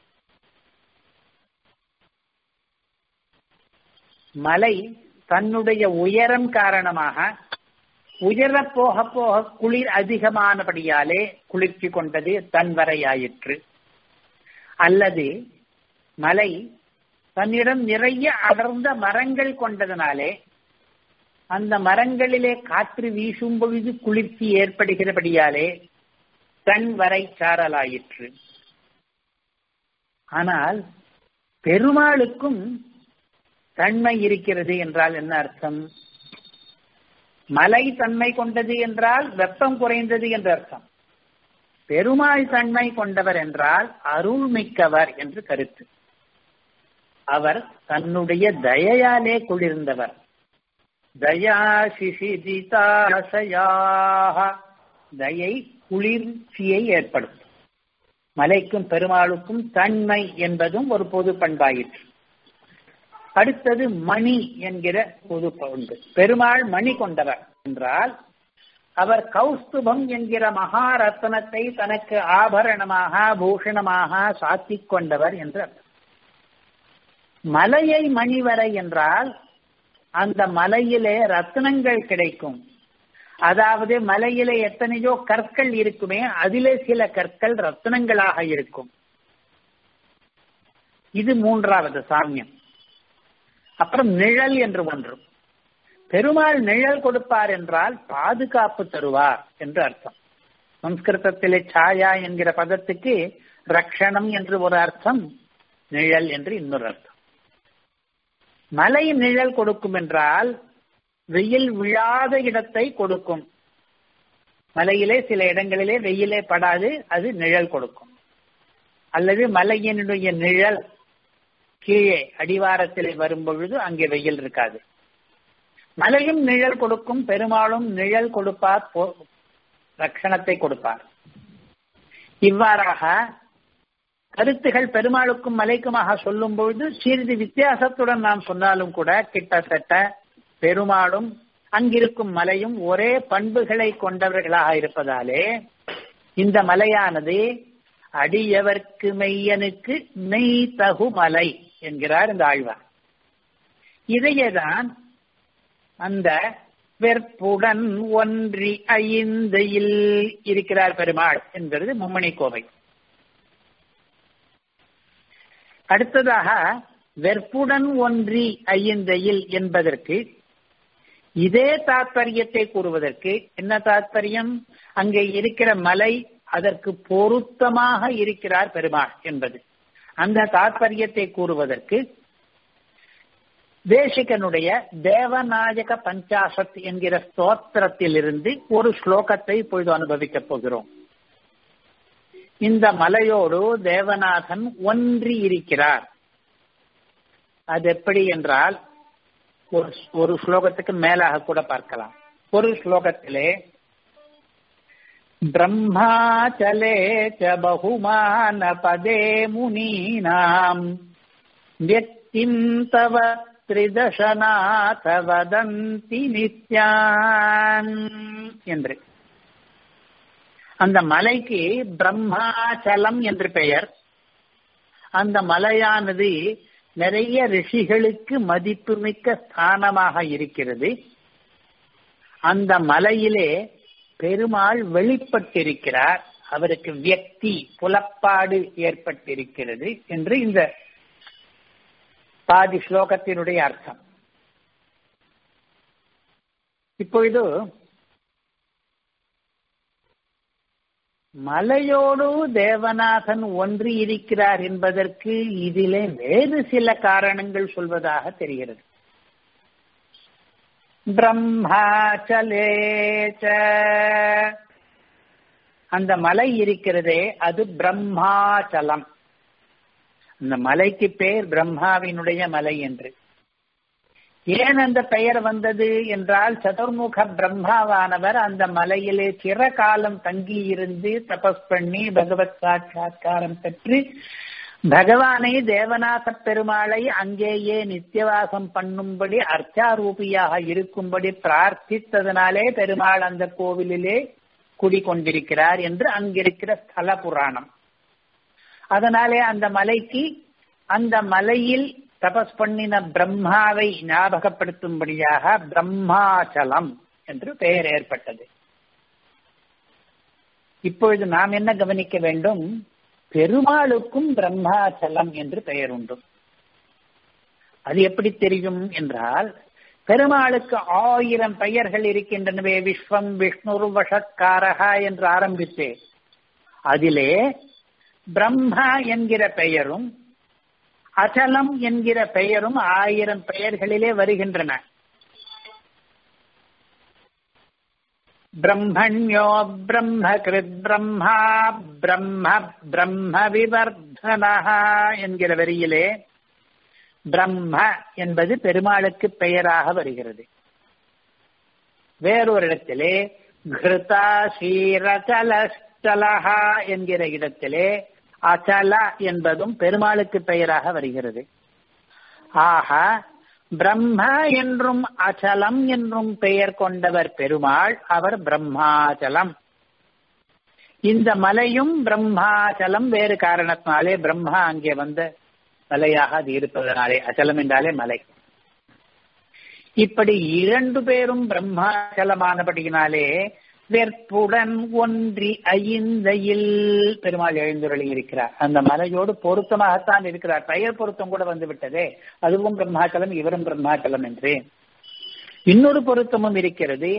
மலை தன்னுடைய உயரம் காரணமாக உயர போக போக குளிர் அதிகமானபடியாலே குளிர்ச்சி கொண்டது தன் வரையாயிற்று அல்லது மலை தன்னிடம் நிறைய அடர்ந்த மரங்கள் கொண்டதனாலே அந்த மரங்களிலே காற்று வீசும் பொழுது குளிர்ச்சி ஏற்படுகிறபடியாலே தன் வரை சாரலாயிற்று ஆனால் பெருமாளுக்கும் தன்மை இருக்கிறது என்றால் என்ன அர்த்தம் மலை தன்மை கொண்டது என்றால் வெப்பம் குறைந்தது என்ற அர்த்தம் பெருமாள் தன்மை கொண்டவர் என்றால் அருள் மிக்கவர் என்று கருத்து அவர் தன்னுடைய தயையாலே குளிர்ந்தவர் தயா சிசிதிதாசயாக தயை குளிர்ச்சியை ஏற்படுத்தும் மலைக்கும் பெருமாளுக்கும் தன்மை என்பதும் ஒரு பொது பண்பாயிற்று அடுத்தது மணி என்கிற பொது பண்பு பெருமாள் மணி கொண்டவர் என்றால் அவர் கௌஸ்துபம் என்கிற மகாரத்னத்தை தனக்கு ஆபரணமாக பூஷணமாக சாத்திக் கொண்டவர் என்று மலையை மணிவரை என்றால் அந்த மலையிலே ரத்னங்கள் கிடைக்கும் அதாவது மலையிலே எத்தனையோ கற்கள் இருக்குமே அதிலே சில கற்கள் ரத்னங்களாக இருக்கும் இது மூன்றாவது சாமியம் அப்புறம் நிழல் என்று ஒன்று பெருமாள் நிழல் கொடுப்பார் என்றால் பாதுகாப்பு தருவார் என்று அர்த்தம் சம்ஸ்கிருதத்திலே சாயா என்கிற பதத்துக்கு ரக்ஷணம் என்று ஒரு அர்த்தம் நிழல் என்று இன்னொரு அர்த்தம் மலை நிழல் கொடுக்கும் என்றால் வெயில் விழாத இடத்தை கொடுக்கும் மலையிலே சில இடங்களிலே வெயிலே படாது அது நிழல் கொடுக்கும் அல்லது மலையினுடைய நிழல் கீழே அடிவாரத்திலே வரும் பொழுது அங்கே வெயில் இருக்காது மலையும் நிழல் கொடுக்கும் பெருமாளும் நிழல் கொடுப்பார் ரட்சணத்தை கொடுப்பார் இவ்வாறாக கருத்துகள் பெருமாளுக்கும் மலைக்குமாக சொல்லும் பொழுது சிறிது வித்தியாசத்துடன் நாம் சொன்னாலும் கூட கிட்டத்தட்ட பெருமாளும் அங்கிருக்கும் மலையும் ஒரே பண்புகளை கொண்டவர்களாக இருப்பதாலே இந்த மலையானது அடியவர்க்கு மெய்யனுக்கு மெய் தகு மலை என்கிறார் இந்த ஆழ்வார் இதையேதான் அந்த வெற்புடன் ஒன்றி ஐந்தையில் இருக்கிறார் பெருமாள் என்கிறது மும்மணி கோவை அடுத்ததாக வெற்புடன் ஒன்றி ஐந்தையில் என்பதற்கு இதே தாத்பரியத்தை கூறுவதற்கு என்ன தாத்பரியம் அங்கே இருக்கிற மலை அதற்கு பொருத்தமாக இருக்கிறார் பெருமாள் என்பது அந்த தாத்பரியத்தை கூறுவதற்கு தேசிகனுடைய தேவநாயக பஞ்சாசத் என்கிற ஸ்தோத்திரத்திலிருந்து ஒரு ஸ்லோகத்தை இப்பொழுது அனுபவிக்கப் போகிறோம் இந்த மலையோடு தேவநாதன் ஒன்றி இருக்கிறார் அது எப்படி என்றால் ஒரு ஒரு ஸ்லோகத்துக்கு மேலாக கூட பார்க்கலாம் ஒரு ஸ்லோகத்திலே பிரம்மாச்சலே ச பகுமான பதே முனீனாம் வியக்திம் தவ திரிதசநாத வதந்தி நித்யான் என்று அந்த மலைக்கு பிரம்மாச்சலம் என்று பெயர் அந்த மலையானது நிறைய ரிஷிகளுக்கு மதிப்புமிக்க ஸ்தானமாக இருக்கிறது அந்த மலையிலே பெருமாள் வெளிப்பட்டிருக்கிறார் அவருக்கு வியக்தி புலப்பாடு ஏற்பட்டிருக்கிறது என்று இந்த பாதி ஸ்லோகத்தினுடைய அர்த்தம் இப்பொழுது மலையோடு தேவநாதன் ஒன்றி இருக்கிறார் என்பதற்கு இதிலே வேறு சில காரணங்கள் சொல்வதாக தெரிகிறது பிரம்மாச்சலே அந்த மலை இருக்கிறதே அது பிரம்மாச்சலம் அந்த மலைக்கு பேர் பிரம்மாவினுடைய மலை என்று ஏன் அந்த பெயர் வந்தது என்றால் சதுர்முக பிரம்மாவானவர் அந்த மலையிலே சிற காலம் தங்கி இருந்து தபஸ் பண்ணி பகவத் சாட்சா்காரம் பெற்று பகவானை தேவநாத பெருமாளை அங்கேயே நித்தியவாசம் பண்ணும்படி அர்ச்சாரூபியாக இருக்கும்படி பிரார்த்தித்ததனாலே பெருமாள் அந்த கோவிலிலே குடிகொண்டிருக்கிறார் என்று அங்கிருக்கிற ஸ்தல புராணம் அதனாலே அந்த மலைக்கு அந்த மலையில் தபஸ் பண்ணின பிரம்மாவை ஞாபகப்படுத்தும்படியாக பிரம்மாச்சலம் என்று பெயர் ஏற்பட்டது இப்பொழுது நாம் என்ன கவனிக்க வேண்டும் பெருமாளுக்கும் பிரம்மாச்சலம் என்று பெயர் உண்டு அது எப்படி தெரியும் என்றால் பெருமாளுக்கு ஆயிரம் பெயர்கள் இருக்கின்றனவே விஸ்வம் விஷ்ணு வஷத்காரகா என்று ஆரம்பித்து அதிலே பிரம்மா என்கிற பெயரும் அச்சலம் என்கிற பெயரும் ஆயிரம் பெயர்களிலே வருகின்றன பிரம்மண்யோ பிரம்ம கிருத் பிரம்மா பிரம்ம பிரம்ம விவர்தனஹா என்கிற வரியிலே பிரம்ம என்பது பெருமாளுக்கு பெயராக வருகிறது வேறொரு இடத்திலே கிருதா சீரச்சலஹா என்கிற இடத்திலே அச்சல என்பதும் பெருமாளுக்கு பெயராக வருகிறது ஆக பிரம்ம என்றும் அச்சலம் என்றும் பெயர் கொண்டவர் பெருமாள் அவர் பிரம்மாச்சலம் இந்த மலையும் பிரம்மாச்சலம் வேறு காரணத்தினாலே பிரம்மா அங்கே வந்த மலையாக அது இருப்பதனாலே அச்சலம் என்றாலே மலை இப்படி இரண்டு பேரும் பிரம்மாச்சலமானபடியினாலே வெற்புடன் ஒன்றி ஐந்தையில் பெருமாள் எழுந்துருளி இருக்கிறார் அந்த மலையோடு பொருத்தமாகத்தான் இருக்கிறார் பெயர் பொருத்தம் கூட வந்து விட்டதே அதுவும் பிரம்மாச்சலம் இவரும் பிரம்மாச்சலம் என்று இன்னொரு பொருத்தமும் இருக்கிறது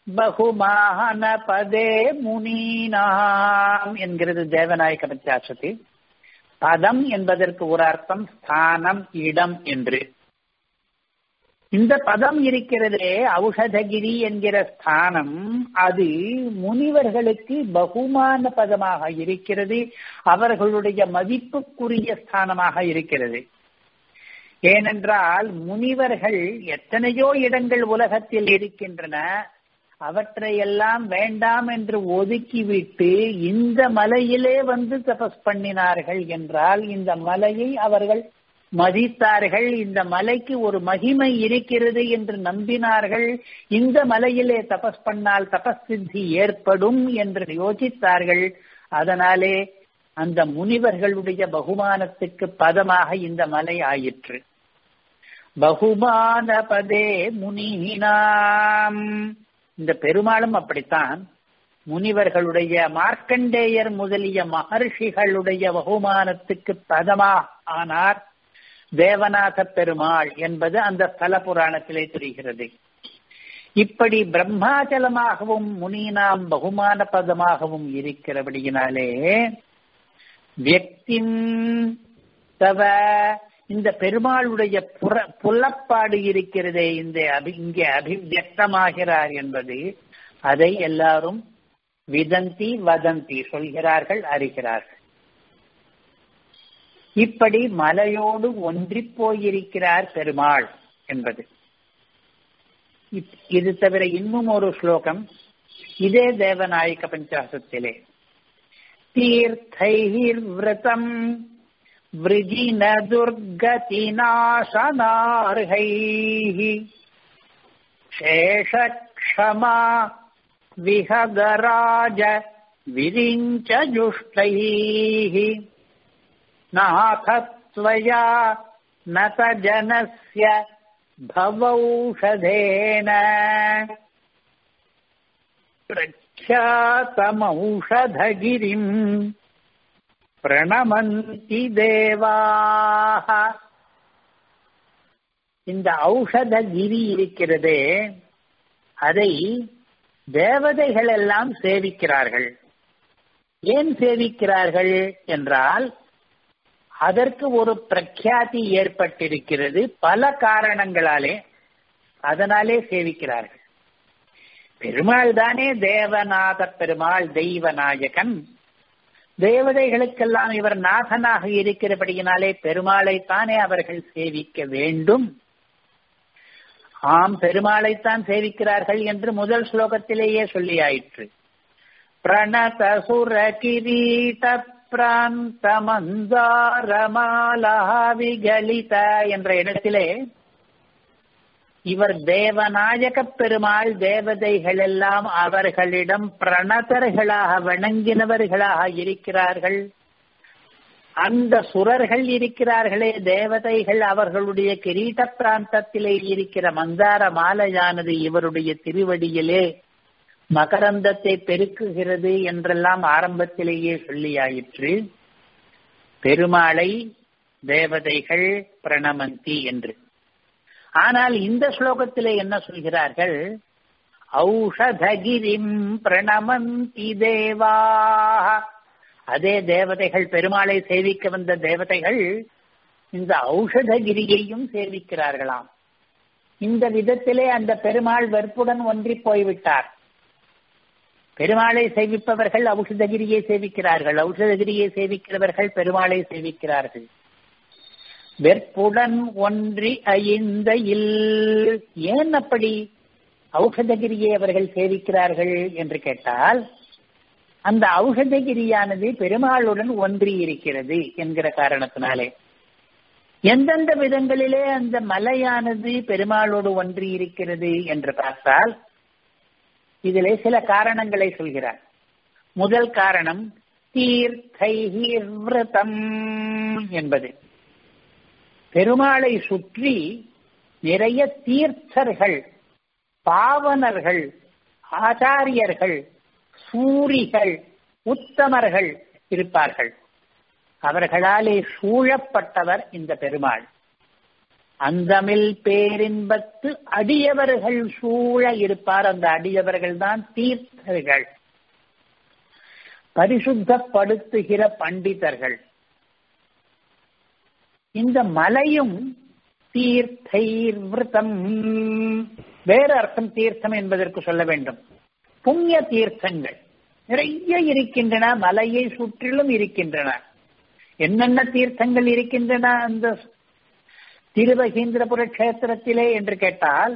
பகுமான பதே முனீனாம் என்கிறது தேவநாயக பஞ்சாசதி பதம் என்பதற்கு ஒரு அர்த்தம் ஸ்தானம் இடம் என்று இந்த பதம் இருக்கிறதே ஔஷதகிரி என்கிற ஸ்தானம் அது முனிவர்களுக்கு பகுமான பதமாக இருக்கிறது அவர்களுடைய மதிப்புக்குரிய ஸ்தானமாக இருக்கிறது ஏனென்றால் முனிவர்கள் எத்தனையோ இடங்கள் உலகத்தில் இருக்கின்றன அவற்றையெல்லாம் வேண்டாம் என்று ஒதுக்கிவிட்டு இந்த மலையிலே வந்து தபஸ் பண்ணினார்கள் என்றால் இந்த மலையை அவர்கள் மதித்தார்கள் இந்த மலைக்கு ஒரு மகிமை இருக்கிறது என்று நம்பினார்கள் இந்த மலையிலே தபஸ் பண்ணால் தபஸ் சித்தி ஏற்படும் என்று யோசித்தார்கள் அதனாலே அந்த முனிவர்களுடைய பகுமானத்துக்கு பதமாக இந்த மலை ஆயிற்று பகுமான பதே முனினாம் இந்த பெருமாளும் அப்படித்தான் முனிவர்களுடைய மார்க்கண்டேயர் முதலிய மகர்ஷிகளுடைய பகுமானத்துக்கு பதமா ஆனார் தேவநாத பெருமாள் என்பது அந்த ஸ்தல புராணத்திலே தெரிகிறது இப்படி பிரம்மாச்சலமாகவும் முனீனாம் பகுமான பதமாகவும் இருக்கிறபடியினாலே வியக்திம் தவ இந்த பெருமாளுடைய புற புலப்பாடு இருக்கிறதே இந்த அபி இங்கே அபிவியக்தமாகிறார் என்பது அதை எல்லாரும் விதந்தி வதந்தி சொல்கிறார்கள் அறிகிறார்கள் இப்படி மலையோடு ஒன்றி போயிருக்கிறார் பெருமாள் என்பது இது தவிர இன்னும் ஒரு ஸ்லோகம் இதே தேவநாயக பஞ்சாசத்திலே தீர்த்தைர்விரதம் விரஜின துர்கதி நாசனார்கைः சேஷக்ஷமா விஹகராஜ விரிஞ்ச ஜுஷ்டைः नाथत्वया न त जनस्य भवौषधेन प्रख्यातमौषधगिरिम् பிரணமந்தி தேவாக இந்த ஔஷத கிரி இருக்கிறதே அதை தேவதைகள் எல்லாம் சேவிக்கிறார்கள் ஏன் சேவிக்கிறார்கள் என்றால் அதற்கு ஒரு பிரக்யாதி ஏற்பட்டிருக்கிறது பல காரணங்களாலே அதனாலே சேவிக்கிறார்கள் பெருமாள் தானே தேவநாத பெருமாள் தெய்வநாயகன் தேவதைகளுக்கெல்லாம் இவர் நாதனாக இருக்கிறபடியினாலே பெருமாளைத்தானே அவர்கள் சேவிக்க வேண்டும் ஆம் பெருமாளைத்தான் சேவிக்கிறார்கள் என்று முதல் ஸ்லோகத்திலேயே சொல்லியாயிற்று பிரணத சுர கிரீட பிராந்த மந்தாரமாலா விகலித என்ற இடத்திலே இவர் தேவநாயக பெருமாள் தேவதைகள் எல்லாம் அவர்களிடம் பிரணதர்களாக வணங்கினவர்களாக இருக்கிறார்கள் அந்த சுரர்கள் இருக்கிறார்களே தேவதைகள் அவர்களுடைய கிரீட பிராந்தத்திலே இருக்கிற மந்தார மாலையானது இவருடைய திருவடியிலே மகரந்தத்தை பெருக்குகிறது என்றெல்லாம் ஆரம்பத்திலேயே சொல்லியாயிற்று பெருமாளை தேவதைகள் பிரணமந்தி என்று ஆனால் இந்த ஸ்லோகத்திலே என்ன சொல்கிறார்கள் ஔஷதகிரிம் பிரணமந்தி தேவா அதே தேவதைகள் பெருமாளை சேவிக்க வந்த தேவதைகள் இந்த ஔஷதகிரியையும் சேவிக்கிறார்களாம் இந்த விதத்திலே அந்த பெருமாள் வெறுப்புடன் ஒன்றி போய்விட்டார் பெருமாளை சேவிப்பவர்கள் ஔஷதகிரியை சேவிக்கிறார்கள் ஔஷதகிரியை சேவிக்கிறவர்கள் பெருமாளை சேவிக்கிறார்கள் வெற்புடன் ஒன்றி ஐந்த இல் ஏன் அப்படி ஔஷதகிரியை அவர்கள் சேவிக்கிறார்கள் என்று கேட்டால் அந்த ஔஷதகிரியானது பெருமாளுடன் ஒன்றி இருக்கிறது என்கிற காரணத்தினாலே எந்தெந்த விதங்களிலே அந்த மலையானது பெருமாளோடு ஒன்றி இருக்கிறது என்று பார்த்தால் இதிலே சில காரணங்களை சொல்கிறார் முதல் காரணம் தீர்த்தைர்விரதம் என்பது பெருமாளை சுற்றி நிறைய தீர்த்தர்கள் பாவனர்கள் ஆச்சாரியர்கள் சூரிகள் உத்தமர்கள் இருப்பார்கள் அவர்களாலே சூழப்பட்டவர் இந்த பெருமாள் அந்தமில் பேரின்பத்து அடியவர்கள் சூழ இருப்பார் அந்த அடியவர்கள் தான் தீர்த்தர்கள் பரிசுத்தப்படுத்துகிற பண்டிதர்கள் இந்த மலையும் தீர்த்தைர் விரதம் வேறு அர்த்தம் தீர்த்தம் என்பதற்கு சொல்ல வேண்டும் புண்ணிய தீர்த்தங்கள் நிறைய இருக்கின்றன மலையை சுற்றிலும் இருக்கின்றன என்னென்ன தீர்த்தங்கள் இருக்கின்றன அந்த திருவகீந்திரபுர கஷேத்திரத்திலே என்று கேட்டால்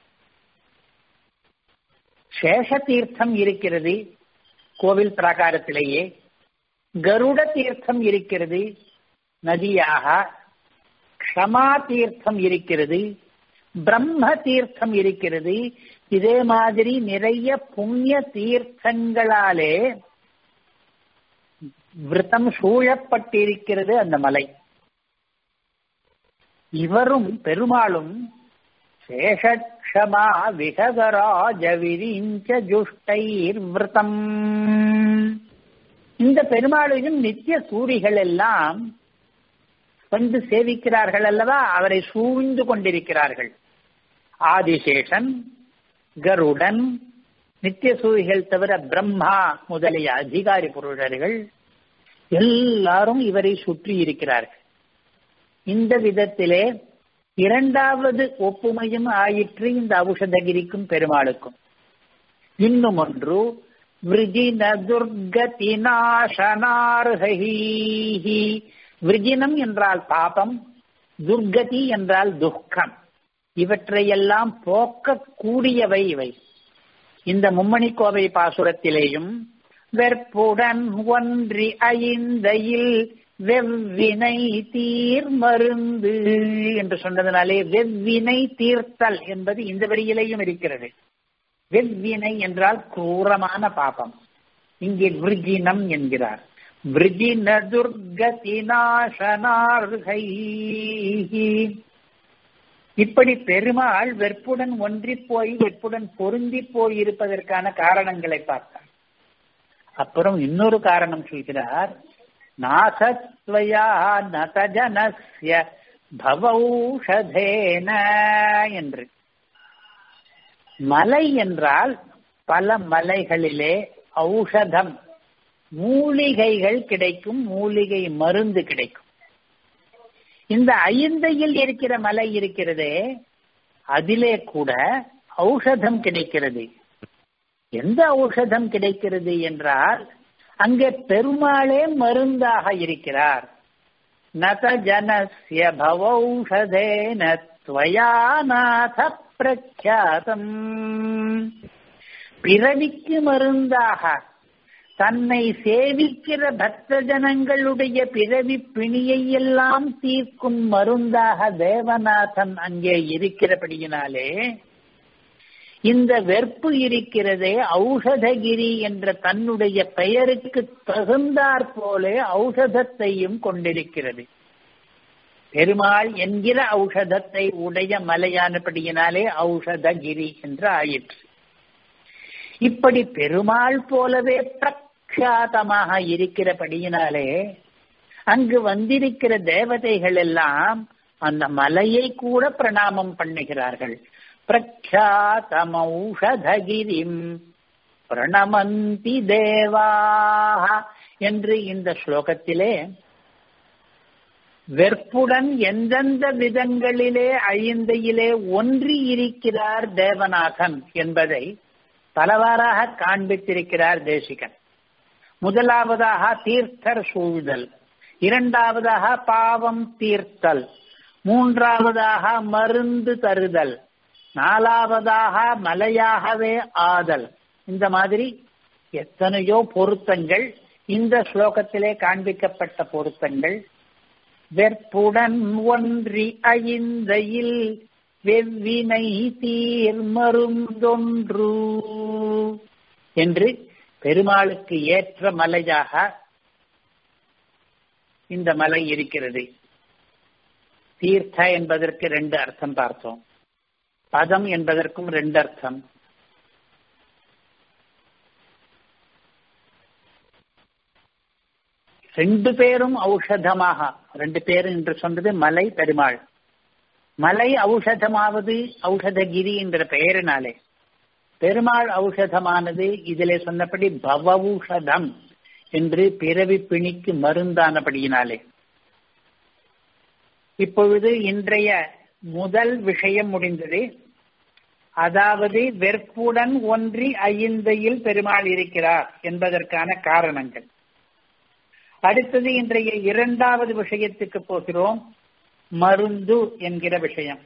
சேஷ தீர்த்தம் இருக்கிறது கோவில் பிராகாரத்திலேயே கருட தீர்த்தம் இருக்கிறது நதியாக க்ஷமா தீர்த்தம் இருக்கிறது பிரம்ம தீர்த்தம் இருக்கிறது இதே மாதிரி நிறைய புண்ணிய தீர்த்தங்களாலே விரதம் சூழப்பட்டிருக்கிறது அந்த மலை இவரும் பெருமாளும் சேஷக்ஷமா விகதராஜ விரிஞ்ச ஜுஷ்டைர் விரதம் இந்த பெருமாளையும் நித்திய சூரிகள் எல்லாம் வந்து சேவிக்கிறார்கள் அல்லவா அவரை சூழ்ந்து கொண்டிருக்கிறார்கள் ஆதிசேஷன் கருடன் நித்திய சூரிகள் தவிர பிரம்மா முதலிய அதிகாரி புருஷர்கள் எல்லாரும் இவரை சுற்றி இருக்கிறார்கள் இந்த விதத்திலே இரண்டாவது ஒப்புமையும் ஆயிற்று இந்த ஔஷதகிரிக்கும் பெருமாளுக்கும் இன்னும் ஒன்று விருஜின துர்கதி நாசனார்ஹி விருஜினம் என்றால் பாபம் துர்கதி என்றால் துக்கம் இவற்றையெல்லாம் போக்கக்கூடியவை இவை இந்த மும்மணி கோவை பாசுரத்திலேயும் வெற்புடன் ஒன்றி ஐந்தையில் வெவ்வினை தீர் மருந்து என்று சொன்னதனாலே வெவ்வினை தீர்த்தல் என்பது இந்த வரியிலேயும் இருக்கிறது வெவ்வினை என்றால் क्रूரமான பாபம் இங்கே விருஜினம் என்கிறார் விருஜின துர்கதி நாசனார்கை இப்படி பெருமாள் வெற்புடன் ஒன்றி போய் வெற்புடன் பொருந்தி போய் இருப்பதற்கான காரணங்களை பார்த்தார் அப்புறம் இன்னொரு காரணம் சொல்கிறார் நாசத்வயா நதஜனஸ்ய பவௌஷதேன என்று மலை என்றால் பல மலைகளிலே ஔஷதம் மூலிகைகள் கிடைக்கும் மூலிகை மருந்து கிடைக்கும் இந்த ஐந்தையில் இருக்கிற மலை இருக்கிறதே அதிலே கூட ஔஷதம் கிடைக்கிறது எந்த ஔஷதம் கிடைக்கிறது என்றால் அங்கே பெருமாளே மருந்தாக இருக்கிறார் நத ஜனசிய பவௌஷதேன துவயா நாத பிரக்யாதம் பிறவிக்கு மருந்தாக தன்னை சேவிக்கிற பக்த ஜனங்களுடைய பிறவி பிணியை எல்லாம் தீர்க்கும் மருந்தாக தேவநாதன் அங்கே இருக்கிறபடியினாலே இந்த வெறுப்பு இருக்கிறதே ஔஷதகிரி என்ற தன்னுடைய பெயருக்கு தகுந்தாற் போலே ஔஷதத்தையும் கொண்டிருக்கிறது பெருமாள் என்கிற ஔஷதத்தை உடைய மலையானபடியினாலே ஔஷதகிரி என்று ஆயிற்று இப்படி பெருமாள் போலவே பிரக்யாதமாக இருக்கிறபடியினாலே அங்கு வந்திருக்கிற தேவதைகள் எல்லாம் அந்த மலையை கூட பிரணாமம் பண்ணுகிறார்கள் பிரக்யாதமௌஷதகிரிம் பிரணமந்தி தேவாக என்று இந்த ஸ்லோகத்திலே வெற்புடன் எந்தெந்த விதங்களிலே ஐந்தையிலே ஒன்றி இருக்கிறார் தேவநாதன் என்பதை பலவாறாக காண்பித்திருக்கிறார் தேசிகன் முதலாவதாக தீர்த்தர் சூழ்தல் இரண்டாவதாக பாவம் தீர்த்தல் மூன்றாவதாக மருந்து தருதல் நாலாவதாக மலையாகவே ஆதல் இந்த மாதிரி எத்தனையோ பொருத்தங்கள் இந்த ஸ்லோகத்திலே காண்பிக்கப்பட்ட பொருத்தங்கள் வெற்புடன் ஒன்றி ஐந்தையில் வெவ்வினை தீர் மருந்தொன்று என்று பெருமாளுக்கு ஏற்ற மலையாக இந்த மலை இருக்கிறது தீர்த்த என்பதற்கு ரெண்டு அர்த்தம் பார்த்தோம் பதம் என்பதற்கும் ரெண்டு அர்த்தம் ரெண்டு பேரும் ஔஷதமாக ரெண்டு பேரும் என்று சொன்னது மலை பெருமாள் மலை ஔஷதமாவது ஔஷதகிரி என்ற பெயரினாலே பெருமாள் ஔஷதமானது இதிலே சொன்னபடி பவௌஷதம் என்று பிறவி பிணிக்கு மருந்தானபடியினாலே இப்பொழுது இன்றைய முதல் விஷயம் முடிந்தது அதாவது வெற்புடன் ஒன்றி ஐந்தையில் பெருமாள் இருக்கிறார் என்பதற்கான காரணங்கள் அடுத்தது இன்றைய இரண்டாவது விஷயத்துக்கு போகிறோம் மருந்து என்கிற விஷயம்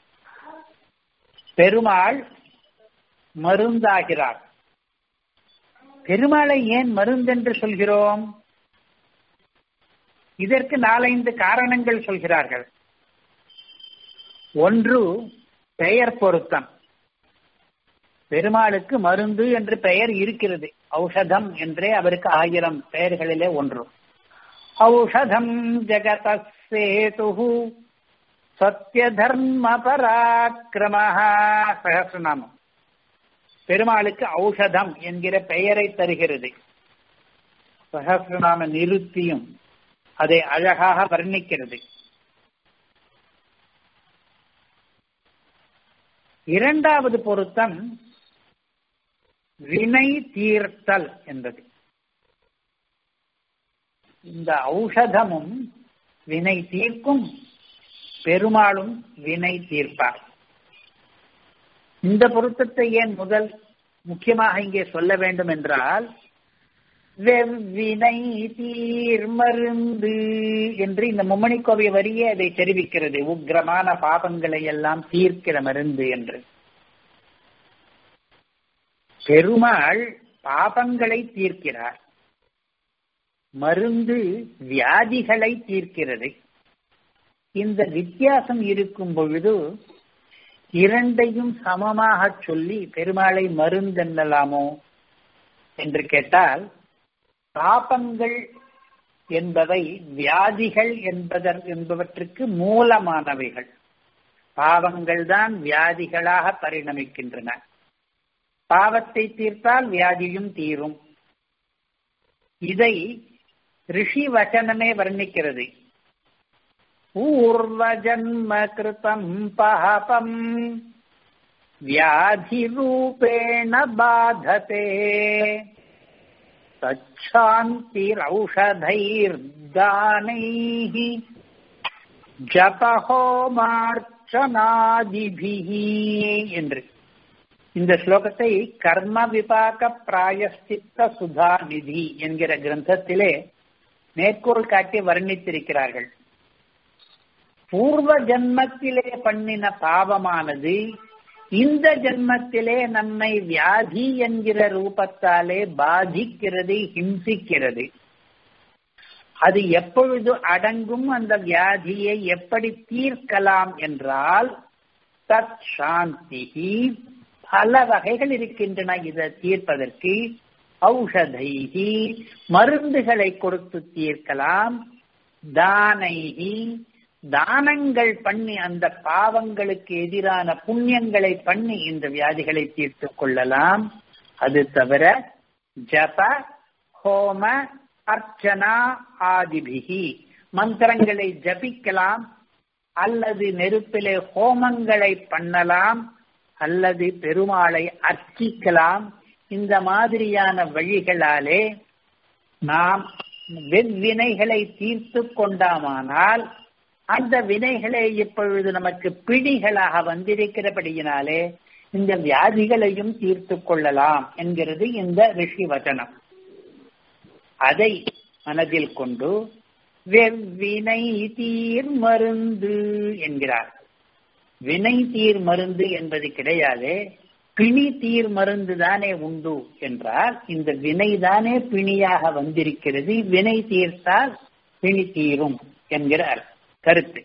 பெருமாள் மருந்தாகிறார் பெருமாளை ஏன் மருந்தென்று சொல்கிறோம் இதற்கு நாலைந்து காரணங்கள் சொல்கிறார்கள் ஒன்று பெயர் பொருத்தம் பெருமாளுக்கு மருந்து என்று பெயர் இருக்கிறது ஔஷதம் என்றே அவருக்கு ஆயிரம் பெயர்களிலே ஒன்று ஔஷதம் ஜெகதேது சத்திய தர்ம பராக்கிரம சகசிரநாமம் பெருமாளுக்கு ஔஷதம் என்கிற பெயரை தருகிறது சகசிரநாம நிறுத்தியும் அதை அழகாக வர்ணிக்கிறது இரண்டாவது பொருத்தம் வினை தீர்த்தல் என்பது இந்த ஔஷதமும் வினை தீர்க்கும் பெருமாளும் வினை தீர்ப்பார் இந்த பொருத்தத்தை ஏன் முதல் முக்கியமாக இங்கே சொல்ல வேண்டும் என்றால் வெவ்வினை தீர் மருந்து என்று இந்த மும்மணி கோவை வரியே அதை தெரிவிக்கிறது உக்ரமான பாபங்களை எல்லாம் தீர்க்கிற மருந்து என்று பெருமாள் பாபங்களை தீர்க்கிறார் மருந்து வியாதிகளை தீர்க்கிறது இந்த வித்தியாசம் இருக்கும் பொழுது இரண்டையும் சமமாக சொல்லி பெருமாளை மருந்தென்னலாமோ என்று கேட்டால் பாபங்கள் என்பவை வியாதிகள் என்பதற் என்பவற்றுக்கு மூலமானவைகள் பாவங்கள் தான் வியாதிகளாக பரிணமிக்கின்றன பாவத்தை தீர்த்தால் வியாதியும் தீரும் இதை ரிஷி வச்சனமே வர்ணிக்கிறது பூர்வ ஜன்ம கிருதம் பாபம் வியாதி ரூபேண பாததே தச்சாந்திரௌஷதைர்தானைः ஜபஹோமார்ச்சனாதிபிஹி என்று இந்த ஸ்லோகத்தை கர்ம விபாக பிராயஸ்தித்த சுதா நிதி என்கிற கிரந்தத்திலே மேற்கோள் காட்டி வர்ணித்திருக்கிறார்கள் பூர்வ ஜன்மத்திலே பண்ணின பாவமானது இந்த ஜென்மத்திலே நம்மை வியாதி என்கிற ரூபத்தாலே பாதிக்கிறது ஹிம்சிக்கிறது அது எப்பொழுது அடங்கும் அந்த வியாதியை எப்படி தீர்க்கலாம் என்றால் தத் சாந்தி பல வகைகள் இருக்கின்றன இதை தீர்ப்பதற்கு ஔஷதைகி மருந்துகளை கொடுத்து தீர்க்கலாம் தானைகி தானங்கள் பண்ணி அந்த பாவங்களுக்கு எதிரான புண்ணியங்களை பண்ணி இந்த வியாதிகளை தீர்த்து கொள்ளலாம் அது தவிர ஜப ஹோம அர்ச்சனா ஆதிபிகி மந்திரங்களை ஜபிக்கலாம் அல்லது நெருப்பிலே ஹோமங்களை பண்ணலாம் அல்லது பெருமாளை அர்ச்சிக்கலாம் இந்த மாதிரியான வழிகளாலே நாம் வெவ்வினைகளை தீர்த்து கொண்டாமானால் அந்த வினைகளே இப்பொழுது நமக்கு பிடிகளாக வந்திருக்கிறபடியினாலே இந்த வியாதிகளையும் தீர்த்து கொள்ளலாம் என்கிறது இந்த ரிஷி வச்சனம் அதை மனதில் கொண்டு வெவ்வினை தீர் மருந்து என்கிறார் வினை தீர் மருந்து என்பது கிடையாது பிணி தீர் மருந்து தானே உண்டு என்றால் இந்த வினை தானே பிணியாக வந்திருக்கிறது வினை தீர்த்தால் பிணி தீரும் என்கிற கருத்து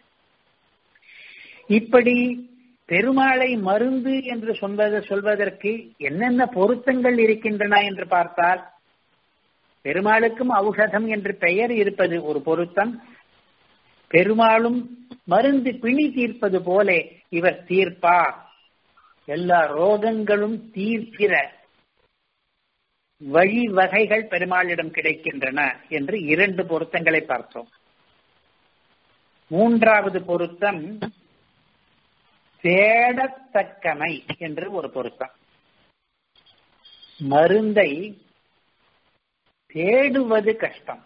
இப்படி பெருமாளை மருந்து என்று சொல்வது சொல்வதற்கு என்னென்ன பொருத்தங்கள் இருக்கின்றன என்று பார்த்தால் பெருமாளுக்கும் ஔஷதம் என்று பெயர் இருப்பது ஒரு பொருத்தம் பெருமாளும் மருந்து பிணி தீர்ப்பது போல இவர் தீர்ப்பார் எல்லா ரோகங்களும் தீர்க்கிற வழி வகைகள் பெருமாளிடம் கிடைக்கின்றன என்று இரண்டு பொருத்தங்களை பார்த்தோம் மூன்றாவது பொருத்தம் தேடத்தக்கமை என்று ஒரு பொருத்தம் மருந்தை தேடுவது கஷ்டம்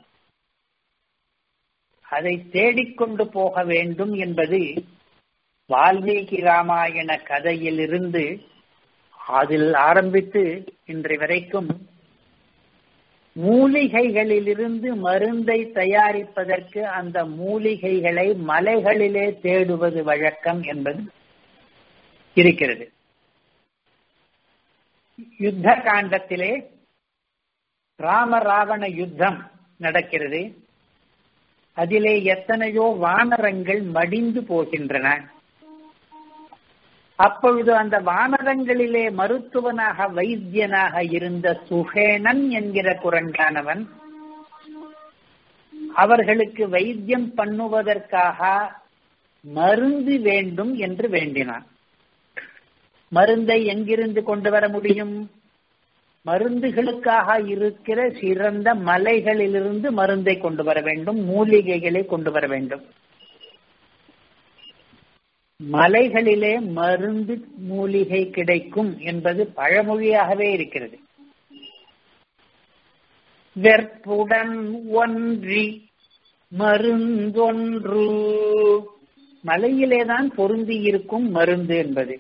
அதை தேடிக்கொண்டு போக வேண்டும் என்பது வால்மீகி ராமாயண கதையிலிருந்து அதில் ஆரம்பித்து இன்றை வரைக்கும் மூலிகைகளிலிருந்து மருந்தை தயாரிப்பதற்கு அந்த மூலிகைகளை மலைகளிலே தேடுவது வழக்கம் என்பது இருக்கிறது யுத்த காண்டத்திலே ராம ராவண யுத்தம் நடக்கிறது அதிலே எத்தனையோ வானரங்கள் மடிந்து போகின்றன அப்பொழுது அந்த வானரங்களிலே மருத்துவனாக வைத்தியனாக இருந்த சுகேணன் என்கிற குரங்கானவன் அவர்களுக்கு வைத்தியம் பண்ணுவதற்காக மருந்து வேண்டும் என்று வேண்டினான் மருந்தை எங்கிருந்து கொண்டு வர முடியும் மருந்துகளுக்காக இருக்கிற சிறந்த மலைகளிலிருந்து மருந்தை கொண்டு வர வேண்டும் மூலிகைகளை கொண்டு வர வேண்டும் மலைகளிலே மருந்து மூலிகை கிடைக்கும் என்பது பழமொழியாகவே இருக்கிறது வெற்புடன் ஒன்றி மருந்தொன்று மலையிலேதான் பொருந்தி இருக்கும் மருந்து என்பது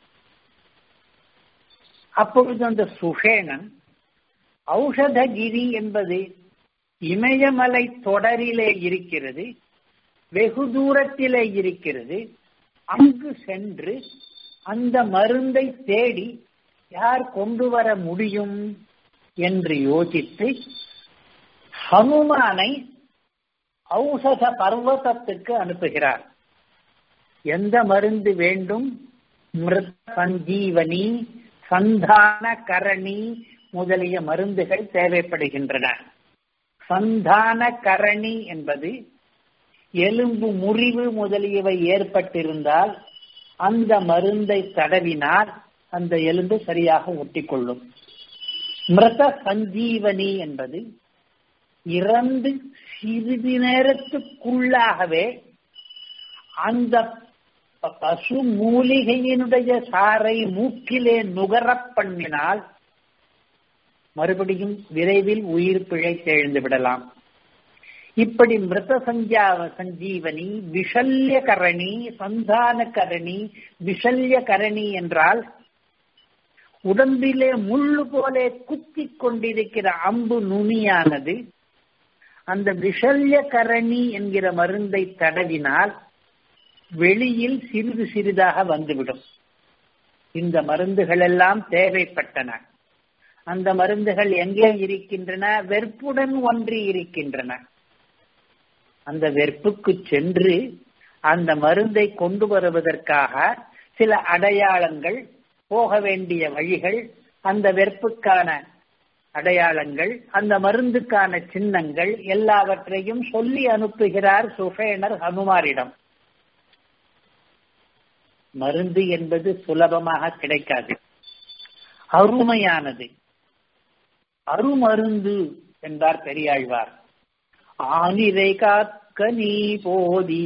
அப்பொழுது அந்த சுஷேணன் ஔஷதகிரி என்பது இமயமலை தொடரிலே இருக்கிறது வெகு தூரத்திலே இருக்கிறது அங்கு சென்று அந்த மருந்தை தேடி யார் கொண்டு வர முடியும் என்று யோசித்து ஹனுமானை ஔஷத பர்வதத்துக்கு அனுப்புகிறார் எந்த மருந்து வேண்டும் மிருத சஞ்சீவனி சந்தான கரணி முதலிய மருந்துகள் தேவைப்படுகின்றன சந்தான கரணி என்பது எலும்பு முறிவு முதலியவை ஏற்பட்டிருந்தால் அந்த மருந்தை தடவினால் அந்த எலும்பு சரியாக ஒட்டிக்கொள்ளும் மிருத சஞ்சீவனி என்பது இறந்து சிறிது நேரத்துக்குள்ளாகவே அந்த பசு மூலிகையினுடைய சாரை மூக்கிலே நுகரப் பண்ணினால் மறுபடியும் விரைவில் உயிர் பிழைத்தெழுந்து விடலாம் இப்படி மிருத சஞ்சா சஞ்சீவனி விஷல்ய கரணி சந்தான கரணி விஷல்ய கரணி என்றால் உடம்பிலே முள்ளு போலே குத்தி கொண்டிருக்கிற அம்பு நுனியானது அந்த விஷல்ய கரணி என்கிற மருந்தை தடவினால் வெளியில் சிறிது சிறிதாக வந்துவிடும் இந்த மருந்துகள் எல்லாம் தேவைப்பட்டன அந்த மருந்துகள் எங்கே இருக்கின்றன வெறுப்புடன் ஒன்றி இருக்கின்றன அந்த வெறுப்புக்கு சென்று அந்த மருந்தை கொண்டு வருவதற்காக சில அடையாளங்கள் போக வேண்டிய வழிகள் அந்த வெறுப்புக்கான அடையாளங்கள் அந்த மருந்துக்கான சின்னங்கள் எல்லாவற்றையும் சொல்லி அனுப்புகிறார் சுஃபேனர் ஹனுமாரிடம் மருந்து என்பது சுலபமாக கிடைக்காது அருமையானது அருமருந்து என்றார் பெரியாழ்வார் ஆனிரை காக்க நீ போதி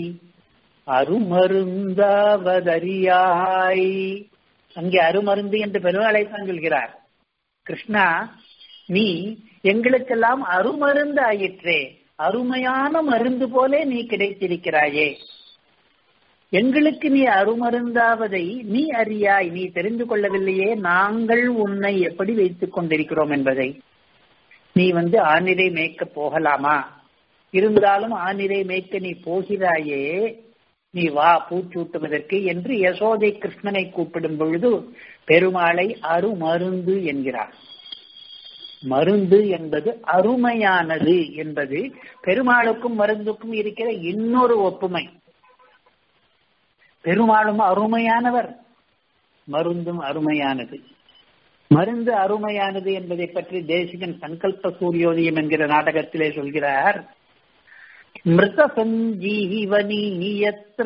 அருமருந்தாவதறியாய் அங்கே அருமருந்து என்று பெருமாளை தான் சொல்கிறார் கிருஷ்ணா நீ எங்களுக்கெல்லாம் அருமருந்து ஆயிற்றே அருமையான மருந்து போலே நீ கிடைத்திருக்கிறாயே எங்களுக்கு நீ அருமருந்தாவதை நீ அறியாய் நீ தெரிந்து கொள்ளவில்லையே நாங்கள் உன்னை எப்படி வைத்துக் கொண்டிருக்கிறோம் என்பதை நீ வந்து ஆனிரை மேய்க்க போகலாமா இருந்தாலும் ஆனிரை மேய்க்க நீ போகிறாயே நீ வா பூச்சூட்டுவதற்கு என்று யசோதை கிருஷ்ணனை கூப்பிடும் பொழுது பெருமாளை அருமருந்து என்கிறார் மருந்து என்பது அருமையானது என்பது பெருமாளுக்கும் மருந்துக்கும் இருக்கிற இன்னொரு ஒப்புமை பெருமாளும் அருமையானவர் மருந்தும் அருமையானது மருந்து அருமையானது என்பதை பற்றி தேசிகன் சங்கல்ப சூரியோதயம் என்கிற நாடகத்திலே சொல்கிறார் மிருத சஞ்சீவனி எத்திர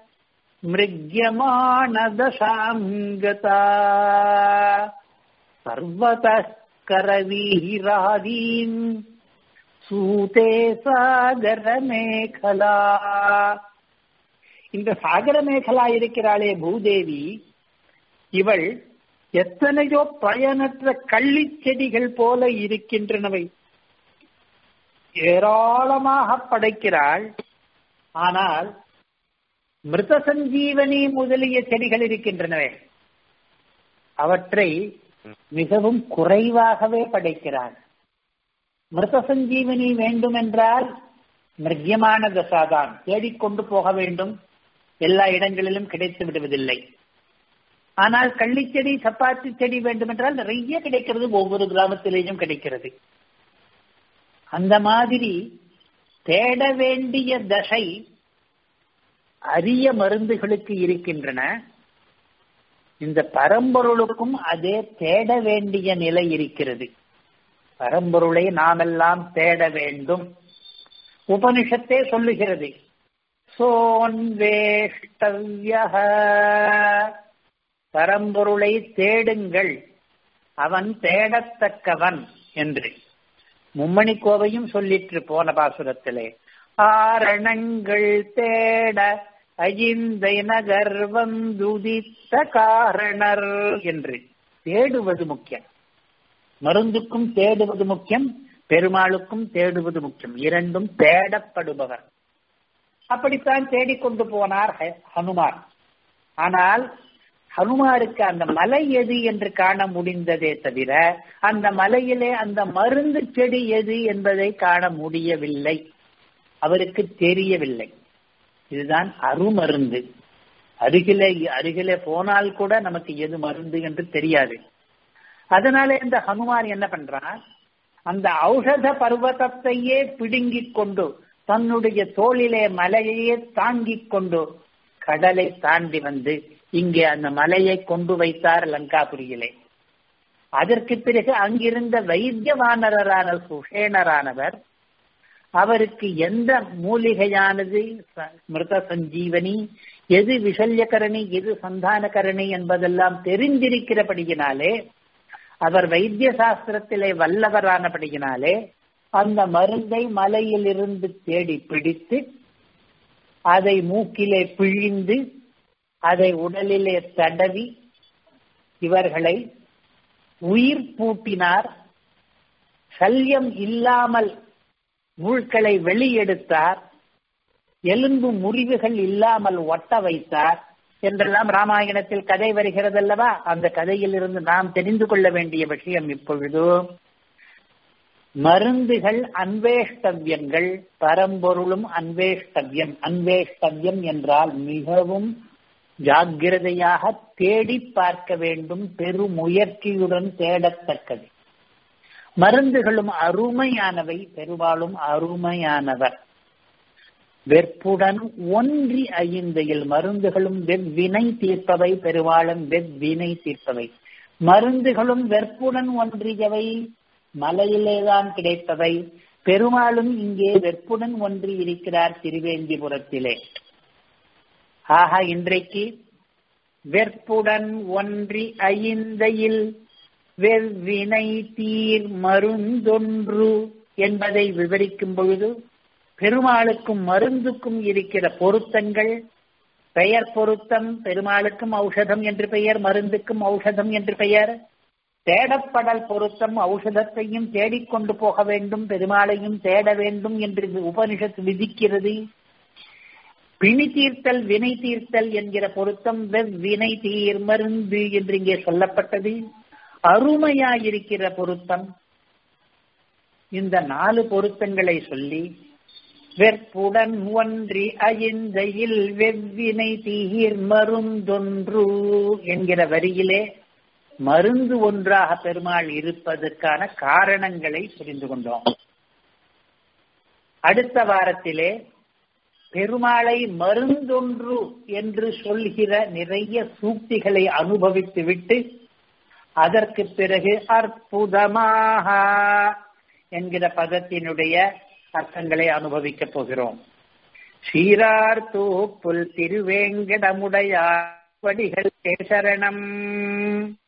மிருக்யமானதசாங்கதா சர்வத கரவீராதீன் சூதே சாகர மேகலா இந்த சாகர மேகலா இருக்கிறாளே பூதேவி இவள் எத்தனையோ பயனற்ற கள்ளி செடிகள் போல இருக்கின்றனவை ஏராளமாக படைக்கிறாள் ஆனால் மிருத சஞ்சீவனி முதலிய செடிகள் இருக்கின்றனவே அவற்றை மிகவும் குறைவாகவே படைக்கிறாள் மிருத சஞ்சீவனி வேண்டுமென்றால் மிருகியமான தசாதான் தேடிக்கொண்டு போக வேண்டும் எல்லா இடங்களிலும் கிடைத்து விடுவதில்லை ஆனால் கள்ளிச்செடி சப்பாத்தி செடி வேண்டுமென்றால் நிறைய கிடைக்கிறது ஒவ்வொரு கிராமத்திலேயும் கிடைக்கிறது அந்த மாதிரி தேட வேண்டிய தசை அரிய மருந்துகளுக்கு இருக்கின்றன இந்த பரம்பொருளுக்கும் அதே தேட வேண்டிய நிலை இருக்கிறது பரம்பொருளை நாமெல்லாம் தேட வேண்டும் உபனிஷத்தே சொல்லுகிறது சோன்வேஷ்டவ்ய பரம்பொருளை தேடுங்கள் அவன் தேடத்தக்கவன் என்று மும்மணி கோவையும் சொல்லிற்று போன பாசுரத்திலே ஆரணங்கள் தேட அஜிந்தை நகர் வந்துதித்த காரணர் என்று தேடுவது முக்கியம் மருந்துக்கும் தேடுவது முக்கியம் பெருமாளுக்கும் தேடுவது முக்கியம் இரண்டும் தேடப்படுபவர் அப்படித்தான் தேடிக்கொண்டு போனார் ஹனுமார் ஆனால் ஹனுமாருக்கு அந்த மலை எது என்று காண முடிந்ததே தவிர அந்த மலையிலே அந்த மருந்து செடி எது என்பதை காண முடியவில்லை அவருக்கு தெரியவில்லை இதுதான் அருமருந்து அருகிலே அருகிலே போனால் கூட நமக்கு எது மருந்து என்று தெரியாது அதனால இந்த ஹனுமான் என்ன பண்றான் அந்த ஔஷத பர்வதத்தையே பிடுங்கிக் கொண்டு தன்னுடைய தோளிலே மலையையே தாங்கிக் கொண்டு கடலை தாண்டி வந்து இங்கே அந்த மலையை கொண்டு வைத்தார் லங்காபுரியிலே அதற்கு பிறகு அங்கிருந்த வைத்தியவானரான சுஷேனரானவர் அவருக்கு எந்த மூலிகையானது மிருத சஞ்சீவனி எது விஷல்யகரணி எது சந்தானகரணி என்பதெல்லாம் தெரிந்திருக்கிறபடியினாலே அவர் வைத்திய சாஸ்திரத்திலே வல்லவரானபடியினாலே அந்த மருந்தை மலையிலிருந்து தேடி பிடித்து அதை மூக்கிலே பிழிந்து அதை உடலிலே தடவி இவர்களை உயிர் பூட்டினார் சல்யம் இல்லாமல் மூழ்களை வெளியெடுத்தார் எலும்பு முறிவுகள் இல்லாமல் ஒட்ட வைத்தார் என்றெல்லாம் ராமாயணத்தில் கதை வருகிறது அல்லவா அந்த கதையில் இருந்து நாம் தெரிந்து கொள்ள வேண்டிய விஷயம் இப்பொழுது மருந்துகள் அன்வேஷ்டவியங்கள் பரம்பொருளும் அன்வேஷ்டவியம் அன்வேஷ்டவியம் என்றால் மிகவும் ஜாக்கிரதையாக தேடி பார்க்க வேண்டும் பெருமுயற்சியுடன் தேடத்தக்கது மருந்துகளும் அருமையானவை பெரும்பாலும் அருமையானவர் வெற்புடன் ஒன்றி ஐந்தையில் மருந்துகளும் வெவ்வினை தீர்ப்பவை பெருவாளன் வெவ்வினை தீர்ப்பவை மருந்துகளும் வெற்புடன் ஒன்றியவை மலையிலேதான் கிடைப்பவை பெருமாளும் இங்கே வெற்புடன் ஒன்றி இருக்கிறார் திருவேந்திபுரத்திலே ஆக இன்றைக்கு வெற்புடன் ஒன்றி ஐந்தையில் வெவ்வினை தீர் மருந்தொன்று என்பதை விவரிக்கும் பொழுது பெருமாளுக்கும் மருந்துக்கும் இருக்கிற பொருத்தங்கள் பெயர் பொருத்தம் பெருமாளுக்கும் ஔஷதம் என்று பெயர் மருந்துக்கும் ஔஷதம் என்று பெயர் தேடப்படல் பொருத்தம் ஔஷதத்தையும் தேடிக்கொண்டு போக வேண்டும் பெருமாளையும் தேட வேண்டும் என்று உபனிஷத் விதிக்கிறது பிணி தீர்த்தல் வினை தீர்த்தல் என்கிற பொருத்தம் வெவ்வினை தீர் மருந்து என்று இங்கே சொல்லப்பட்டது அருமையாயிருக்கிற பொருத்தம் இந்த நாலு பொருத்தங்களை சொல்லி வெற்புடன் ஒன்றி அயிந்தையில் வெவ்வினை தீர் மருந்தொன்று என்கிற வரியிலே மருந்து ஒன்றாக பெருமாள் இருப்பதற்கான காரணங்களை புரிந்து கொண்டோம் அடுத்த வாரத்திலே பெருமாளை மருந்தொன்று என்று சொல்கிற நிறைய சூக்திகளை அனுபவித்து விட்டு அதற்கு பிறகு அற்புதமாக என்கிற பதத்தினுடைய அர்த்தங்களை அனுபவிக்கப் போகிறோம் சீரார் தூப்புல் திருவேங்கடமுடையார் வடிகள் சரணம்